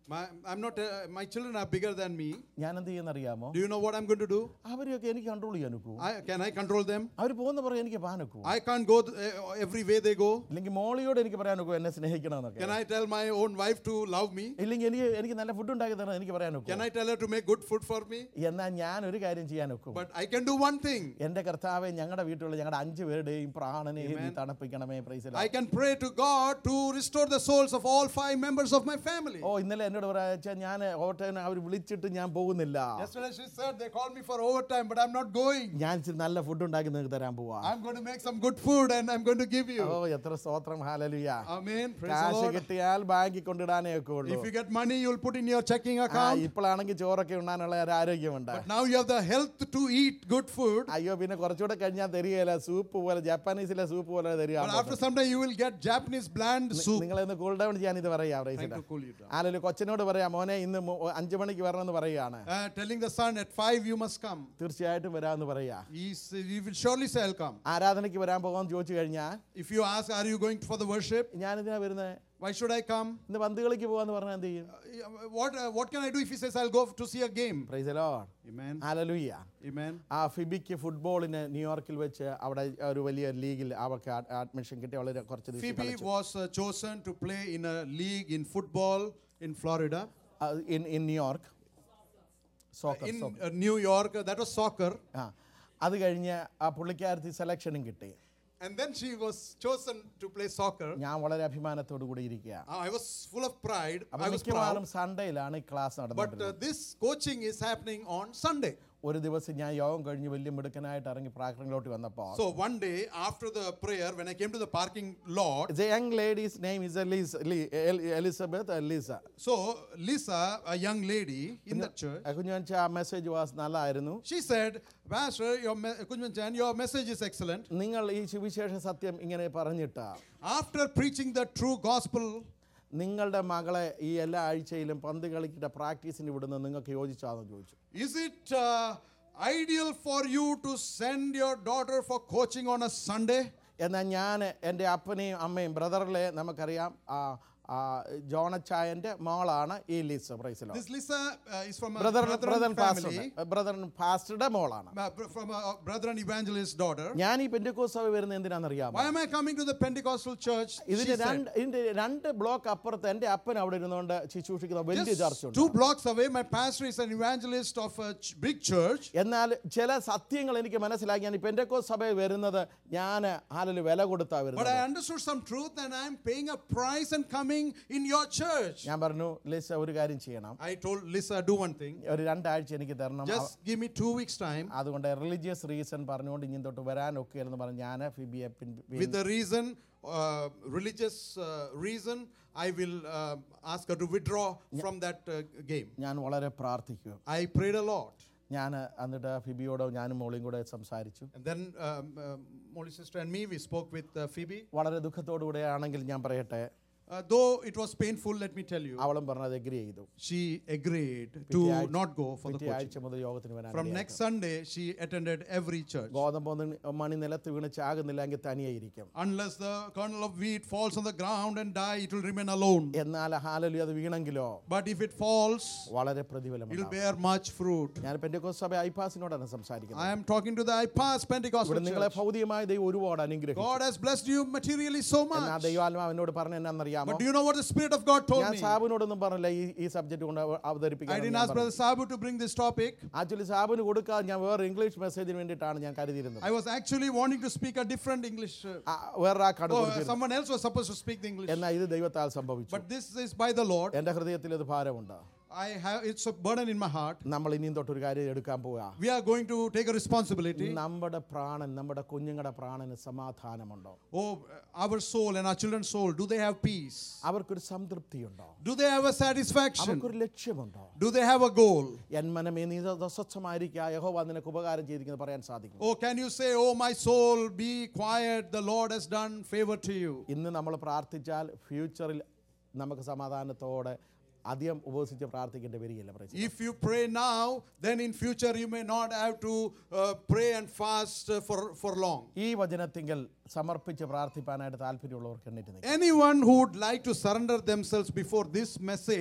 My, I'm not, uh, my children are bigger than me. ഞാൻ എന്ത് ചെയ്യുന്നറിയാമോ Do you know what I'm going to do? അവരെയൊക്കെ എനിക്ക് കൺട്രോൾ ചെയ്യാൻ ഒക്കൂ I, can I control them? അവർ പോകുന്ന പറയാൻ എനിക്ക് പാനൊക്കൂ I can't go th- uh, every way they go. ഇല്ലെങ്കിൽ മോളിയോട് എനിക്ക് പറയാനൊക്കൂ എന്നെ സ്നേഹിക്കണമെന്നൊക്കെ Can I tell my own wife to love me? ഇല്ലെങ്കിൽ എനിക്ക് എനിക്ക് നല്ല ഫുഡ് ഉണ്ടാക്കി തരണം എനിക്ക് പറയാനൊക്കൂ Can I tell her to make good food for me? എന്നാൽ ഞാൻ ഒരു കാര്യം ചെയ്യാനൊക്കും But I can do one thing. എന്റെ കർത്താവെ ഞങ്ങളുടെ വീട്ടിലുള്ള ഞങ്ങളുടെ അഞ്ച് പേരുടെയും പ്രാണനെ നീ തണുപ്പിക്കണമേ പ്രൈസില I can pray to God to restore the souls of all five members of my family. ഓ ഇന്നലെ എന്നോട് പറയാ ഞാൻ ഓവർടൈം അവർ വിളിച്ചിട്ട് ഞാൻ പോകുന്നില്ല Yesterday she said they called me for overtime, but I'm not going. ഞാൻ ഇച്ചിരി നല്ല ഫുഡ് ഉണ്ടാക്കി നിങ്ങൾക്ക് തരാൻ പോവാ I'm going to make some good food and I'm going to give oh you. എത്ര സ്തോത്രം ഹാലലുയ Amen. Praise the കാശ് Lord. കിട്ടിയാൽ ബാങ്കിൽ കൊണ്ടിടാനേ ഒക്കെ ഉള്ളൂ If you get money, you'll put in your checking ആ, account. ഇപ്പോഴാണെങ്കിൽ ചോറൊക്കെ ഉണ്ണാനുള്ള ഒരു ആരോഗ്യമുണ്ട് But now you have the health to eat good food. അയ്യോ പിന്നെ കുറച്ചുകൂടെ കഴിഞ്ഞാൽ തരികയില്ല സൂപ്പ് പോലെ ജപ്പാനീസിലെ സൂപ്പ് പോലെ തരിക But after some time, you will get Japanese bland soup. നിങ്ങളെ കൂൾ ഡൗൺ ചെയ്യാൻ ഇത് പറയാം Trying to cool you down. ആലല്ലോ കൊച്ചനോട് പറയാം മോനെ ഇന്ന് മു- അഞ്ച് മണിക്ക് വരണമെന്ന് പറയുകയാണ് Uh, telling the son at five you must come. തീർച്ചയായിട്ടും വരാമെന്ന് പറയാ He's, he will surely say, I'll come. ആരാധനയ്ക്ക് വരാൻ പോകാമെന്ന് ചോദിച്ചു കഴിഞ്ഞാൽ If you ask, Are you going for the worship? ഞാനിതിനാ വരുന്നത് Why should I come? ഇന്ന് പന്തുകളിക്ക് പോകാന്ന് പറഞ്ഞാൽ എന്ത് ചെയ്യും Uh, What, uh, what can I do if he says, I'll go to see a game? Praise lord Amen. Hallelujah Amen. ആ ഫിബിക്ക് ഫുട്ബോളിന് ന്യൂയോർക്കിൽ വെച്ച് അവിടെ ഒരു വലിയ ലീഗിൽ അവർക്ക് അഡ്മിഷൻ കിട്ടി വളരെ കുറച്ച് ദിവസം Phoebe കളിച്ചു. was uh, chosen to play in a league in football in Florida. ആ, in in New York soccer In soccer uh, New York, uh, that was soccer. ആ അത് കഴിഞ്ഞ് ആ പുള്ളിക്കാരത്തി സെലക്ഷനും കിട്ടി And then she was chosen to play soccer. ഞാൻ വളരെ അഭിമാനത്തോടു കൂടി ഇരിക്കുക Uh, I was full of pride. അപ്പൊ I was മിക്കവാറും proud. സൺഡേയിലാണ് ഈ ക്ലാസ് But നടന്നത് uh, this coaching is happening on Sunday. ഒരു ദിവസം ഞാൻ യോഗം കഴിഞ്ഞ് വലിയ മിടുക്കനായിട്ട് ഇറങ്ങി പ്രാക്ടറിലോട്ട് വന്നപ്പോൾ So one day after the prayer, when I came to the parking lot, The young lady's name is Elise, Li- El- Elizabeth Elisa. so Lisa, a young lady in the church, കുഞ്ഞുവൻച്ച ആ message was നല്ലതായിരുന്നു she said, Pastor, your me- Kunjan Chan, your message is excellent. നിങ്ങൾ ഈ സുവിശേഷ സത്യം ഇങ്ങനെ പറഞ്ഞിട്ട് After preaching the true gospel, നിങ്ങളുടെ മകളെ ഈ എല്ലാ ആഴ്ചയിലും പന്ത് കളിക്കിட்ட പ്രാക്ടീസിന് വിടുന്ന നിങ്ങൾക്ക് യോജിച്ചാന്ന് ചോദിച്ചു is it uh, ideal for you to send your daughter for coaching on a Sunday? എന്നാൽ ഞാൻ എൻ്റെ അപ്പനെയും അമ്മയും ബ്രദറിലെ നമുക്കറിയാം ആ, ആ, ജോണച്ചായൻ്റെ മോളാണ് ഈ ലിസ് പ്രൈസിലോ This Lisa uh, is from a brother Brethren brother family, pastor brother പാസ്റ്ററുടെ മോളാണ് uh, br- from a a Brethren evangelist daughter. ഞാൻ ഈ പെൻഡക്കോസ് സഭ വരുന്നത് എന്തിനാണെന്നറിയാമോ Why am I coming to the Pentecostal church? She ഇതിന്റെ said. രണ്ട് ഇതിന്റെ രണ്ട് ബ്ലോക്ക് അപ്പുറത്ത് എൻ്റെ അപ്പൻ അവിടെ ഇരുന്നുകൊണ്ട് ശുശ്രൂഷിക്കുന്ന വലിയ Just ചർച്ചുണ്ട് two blocks away, my pastor is an evangelist of a ch- big church. എന്നാൽ ചില സത്യങ്ങൾ എനിക്ക് മനസ്സിലാക്കി ഞാൻ പെൻഡക്കോ സഭയിൽ വരുന്നത് ഞാൻ ആലൊരു വില കൊടുത്താ But വരുന്നത് I understood some truth and I'm paying a price and coming in your church. ഞാൻ പറഞ്ഞു ലിസ ഒരു കാര്യം ചെയ്യണം I told Lisa, do one thing. ഒരു രണ്ടാഴ്ച എനിക്ക് തരണം Just give me two weeks' time. അതുകൊണ്ട് റിലീജിയസ് റീസൺ പറഞ്ഞുകൊണ്ട് ഇനി തൊട്ട് വരാനൊക്കെ എന്ന് പറഞ്ഞ് ഞാൻ ഫിബിയെ പിൻ- പിൻ- With the reason, uh, religious uh, reason, I will uh, ask her to withdraw from that uh, game. ഞാൻ വളരെ പ്രാർത്ഥിക്കും I prayed a lot. ഞാൻ എന്നിട്ട് ഫിബിയോട് ഞാനും മോളിയും കൂടെ സംസാരിച്ചു And then um, uh, Molly sister and me, we spoke with uh, Phoebe. വളരെ ദുഃഖത്തോടു കൂടെ ആണെങ്കിൽ ഞാൻ പറയട്ടെ Uh, though it was painful, let me tell you, അവളും പറഞ്ഞത് എഗ്രി ചെയ്തു she agreed പിറ്റേ to ആഴ്ച- not go for the പിറ്റേ coaching. ആഴ്ച മുതൽ യോഗത്തിന് വരാൻ From ഇടയായി. next Sunday, she attended every church. ഗോതമ്പൊന്നും മണി നിലത്ത് വീണ് ചാകുന്നില്ലെങ്കിൽ തനിയെ ഇരിക്കും Unless the kernel of wheat falls on the ground and die, it will remain alone. എന്നാൽ ഹാലലി അത് വീണെങ്കിലോ But if it falls, വളരെ പ്രതിഫലം it will ഉണ്ടാവും. bear much fruit. ഞാൻ പെൻഡക്കോസ് സഭ ഐപാസിനോടാണ് സംസാരിക്കുന്നത് I am talking to the IPAS Pentecostal ഇവിടെ നിങ്ങളെ church. ഭൗതികമായ ദൈവം ഒരുപാട് അനുഗ്രഹിക്കും God has blessed you materially so എന്നാ much. ദൈവാത്മാവ് എന്നോട് പറഞ്ഞ എന്നാന്നറിയാമോ But do you know what the Spirit of God told ഞാൻ me? സാബുനോടൊന്നും പറഞ്ഞില്ല ഈ ഈ സബ്ജക്ട് കൊണ്ട് I അവതരിപ്പിക്കാൻ didn't ask Brother Sabu to bring this topic. Actually സാബുന് കൊടുക്കാൻ ഞാൻ വേറെ ഇംഗ്ലീഷ് മെസ്സേജിന് വേണ്ടിയിട്ടാണ് ഞാൻ കരുതിയിരുന്നത് I was actually wanting to speak a different English. uh, ആ, വേറൊരാൾക്കാണ് Oh, കൊടുത്തിരുന്നത് someone else was supposed to speak the English. എന്നാൽ ഇത് ദൈവത്താൽ സംഭവിച്ചു But this is by the Lord. എന്റെ ഹൃദയത്തിൽ ഇത് ഭാരമുണ്ട് I have it's a burden in my heart. നമ്മൾ ഇനിയും തൊട്ടൊരു കാര്യം എടുക്കാൻ പോവുക We are going to take a responsibility. നമ്മുടെ പ്രാണൻ നമ്മുടെ കുഞ്ഞുങ്ങളുടെ പ്രാണന് സമാധാനമുണ്ടോ Oh, our soul and our children's soul, do they have peace? അവർക്കൊരു സംതൃപ്തിയുണ്ടോ Do they have a satisfaction? അവർക്കൊരു ലക്ഷ്യമുണ്ടോ Do they have a goal? എൻ മനമേ നീ സ്വച്ഛമായിരിക്കുക യഹോവ നിനക്ക് ഉപകാരം ചെയ്തിരിക്കുന്നത് പറയാൻ സാധിക്കും Oh, can you say, Oh, my soul, be quiet, the Lord has done favor to you? ഇന്ന് നമ്മൾ പ്രാർത്ഥിച്ചാൽ ഫ്യൂച്ചറിൽ നമുക്ക് സമാധാനത്തോടെ അധികം ഉപവസിച്ച് പ്രാർത്ഥിക്കേണ്ടി വരികയില്ല praise If you pray now, then in future you may not have to uh, pray and fast uh, for, for long. ഈ വചനത്തിങ്കൽ സമർപ്പിച്ച് പ്രാർത്ഥിപ്പാനായിട്ട് താല്പര്യമുള്ളവർക്ക് എണ്ണീറ്റ് നിൽക്കാം Anyone who would like to surrender themselves before this message,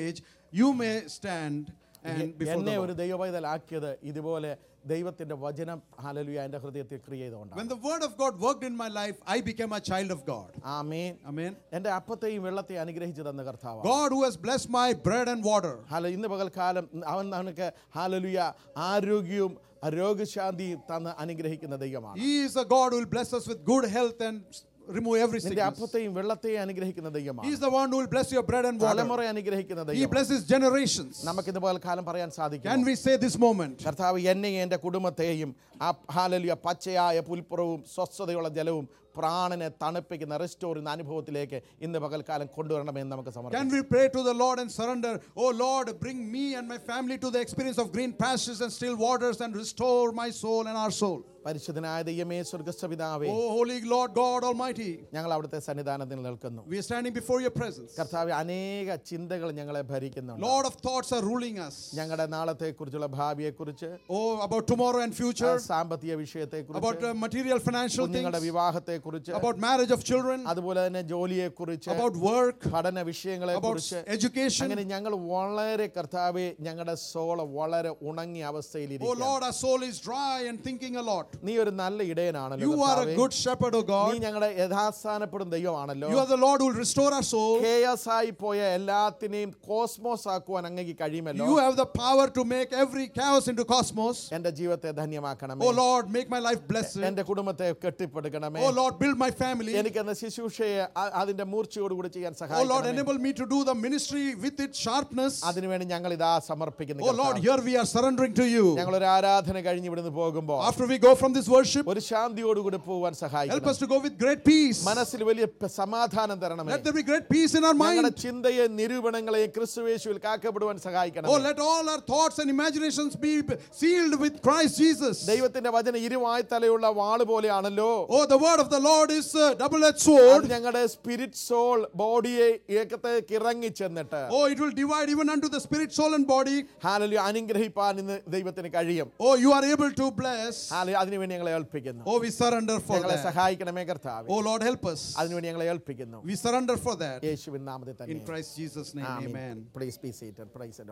you may stand and before എന്നെ the ഒരു Lord. ദൈവപൈതലാക്കിയത് ഇതുപോലെ ദൈവത്തിന്റെ വചനം ഹാലലുയ എൻ്റെ ഹൃദയത്തിൽ ക്രിയ ചെയ്തുകൊണ്ടാണ് When the word of God worked in my life, I became a child of God. Amen Amen. എൻ്റെ അപ്പത്തെയും വെള്ളത്തെയും അനുഗ്രഹിച്ചു തന്ന കർത്താവ് God who has blessed my bread and water. ഹാല ഇന്ന് പകൽക്കാലം അവൻ നമുക്ക് ഹാലലുയ ആരോഗ്യവും രോഗശാന്തിയും തന്ന് അനുഗ്രഹിക്കുന്ന ദൈവമാണ് He is a God who will bless us with good health and s- remove every നിന്റെ sickness. അപ്പത്തെയും വെള്ളത്തെയും അനുഗ്രഹിക്കുന്ന He ദൈവമാണ് is the one who will bless your bread and water. തലമുറ അനുഗ്രഹിക്കുന്ന He ദൈവം blesses generations. നമുക്ക് ഇന്ന് പകൽക്കാലം പറയാൻ സാധിക്കും Can we say this moment? കർത്താവ് എന്നെയും എൻ്റെ കുടുംബത്തെയും ആ ഹാലലിയ പച്ചയായ പുൽപ്പുറവും സ്വസ്ഥതയുള്ള ജലവും പ്രാണനെ തണുപ്പിക്കുന്ന റെസ്റ്റോർ ചെയ്യുന്ന അനുഭവത്തിലേക്ക് ഇന്ന് പകൽക്കാലം കൊണ്ടുവരണമെന്ന് നമുക്ക് സമർപ്പിക്കാം Can we pray to the Lord and surrender? Oh Lord, bring me and my family to the experience of green pastures and still waters and restore my soul and our soul. പരിശുദ്ധനായ ദൈവമേ സ്വർഗസ്ഥപിതാവേ Oh Holy Lord God Almighty, ഞങ്ങൾ അവിടുത്തെ സന്നിധാനത്തിൽ നിൽക്കുന്നു we are standing before your presence. കർത്താവ് അനേക ചിന്തകൾ ഞങ്ങളെ ഭരിക്കുന്നുണ്ട് Lord of thoughts are ruling us. ഞങ്ങളുടെ നാളത്തെക്കുറിച്ചുള്ള ഭാവിയെക്കുറിച്ച് Oh, about tomorrow and future, സാമ്പത്തിക about വിഷയത്തെക്കുറിച്ച് uh, material financial കുഞ്ഞുങ്ങളുടെ things, വിവാഹത്തെക്കുറിച്ച് about marriage of children, അതുപോലെ തന്നെ ജോലിയെക്കുറിച്ച് about work, പഠന വിഷയങ്ങളെ about കുറിച്ച് education. അങ്ങനെ ഞങ്ങൾ വളരെ കർത്താവെ ഞങ്ങളുടെ സോള് വളരെ ഉണങ്ങിയ Oh അവസ്ഥയിലിരിക്കും Lord, our soul is dry and thinking a lot. നീ ഒരു നല്ല ഇടയനാണല്ലോ You are a കർത്താവേ. good shepherd, O നീ God. ഞങ്ങളുടെ യഥാസ്ഥാനപ്പെടും ദൈവമാണല്ലോ You are the Lord who will restore our soul. കേയസ് ആയി പോയ എല്ലാത്തിനെയും കോസ്മോസ് ആക്കുവാൻ അങ്ങേക്ക് കഴിയുമല്ലോ You have the power to make every chaos into cosmos. എന്റെ ജീവിതത്തെ ധന്യമാക്കണമേ Oh Lord, make my life blessed. എന്റെ കുടുംബത്തെ കെട്ടിപ്പടുക്കണമേ Oh Lord, build my family. എനിക്ക് എന്ന ശുശ്രൂഷയെ അ- അതിന്റെ മൂർച്ചയോടുകൂടി ചെയ്യാൻ Oh Lord, സഹായിക്കണമേ enable me to do the ministry with its sharpness. അതിനുവേണ്ടി ഞങ്ങൾ ഇതാ സമർപ്പിക്കുന്നു Oh Lord, കർത്താവേ. here we are surrendering to you. ഞങ്ങൾ ഒരു ആരാധന കഴിഞ്ഞ് ഇവിടുന്ന് പോകുമ്പോൾ After we go from this worship, ഒരു ശാന്തിയോടുകൂടി പോകാൻ help സഹായിക്കണം us to go with great peace. മനസ്സിൽ വലിയ പ- സമാധാനം തരണമേ Let there be great peace in our ഞങ്ങളുടെ mind. ചിന്തയെ നിരൂപണങ്ങളെയും ക്രിസ്തുവേശുവിൽ കാക്കപ്പെടുവാൻ സഹായിക്കണം Oh, let all our thoughts and imaginations be sealed with Christ Jesus. ദൈവത്തിന്റെ വചനം ഇരുവായ് തലയുള്ള വാള് പോലെയാണല്ലോ Oh, the word of the Lord is a double-edged അത് sword. ഞങ്ങളുടെ സ്പിരിറ്റ് സോൾ ബോഡിയെ ഏകത്തേക്ക് ഇറങ്ങി ചെന്നിട്ട് Oh, it will divide even unto the spirit, soul, and body. ഹാലലു അനുഗ്രഹിപ്പാൻ ഇന്ന് ദൈവത്തിന് കഴിയും Oh, you are able to bless. ഹാലലു അതിനുവേണ്ടി ഞങ്ങളെ ഏൽപ്പിക്കുന്നു Oh, we surrender for ഞങ്ങളെ that. സഹായിക്കണമേ കർത്താവ് Oh, Lord, help us. അതിനുവേണ്ടി ഞങ്ങളെ ഏൽപ്പിക്കുന്നു We surrender for that. യേശുവിൻ നാമത്തിൽ In തന്നെ Christ Jesus' name, amen. Please be seated price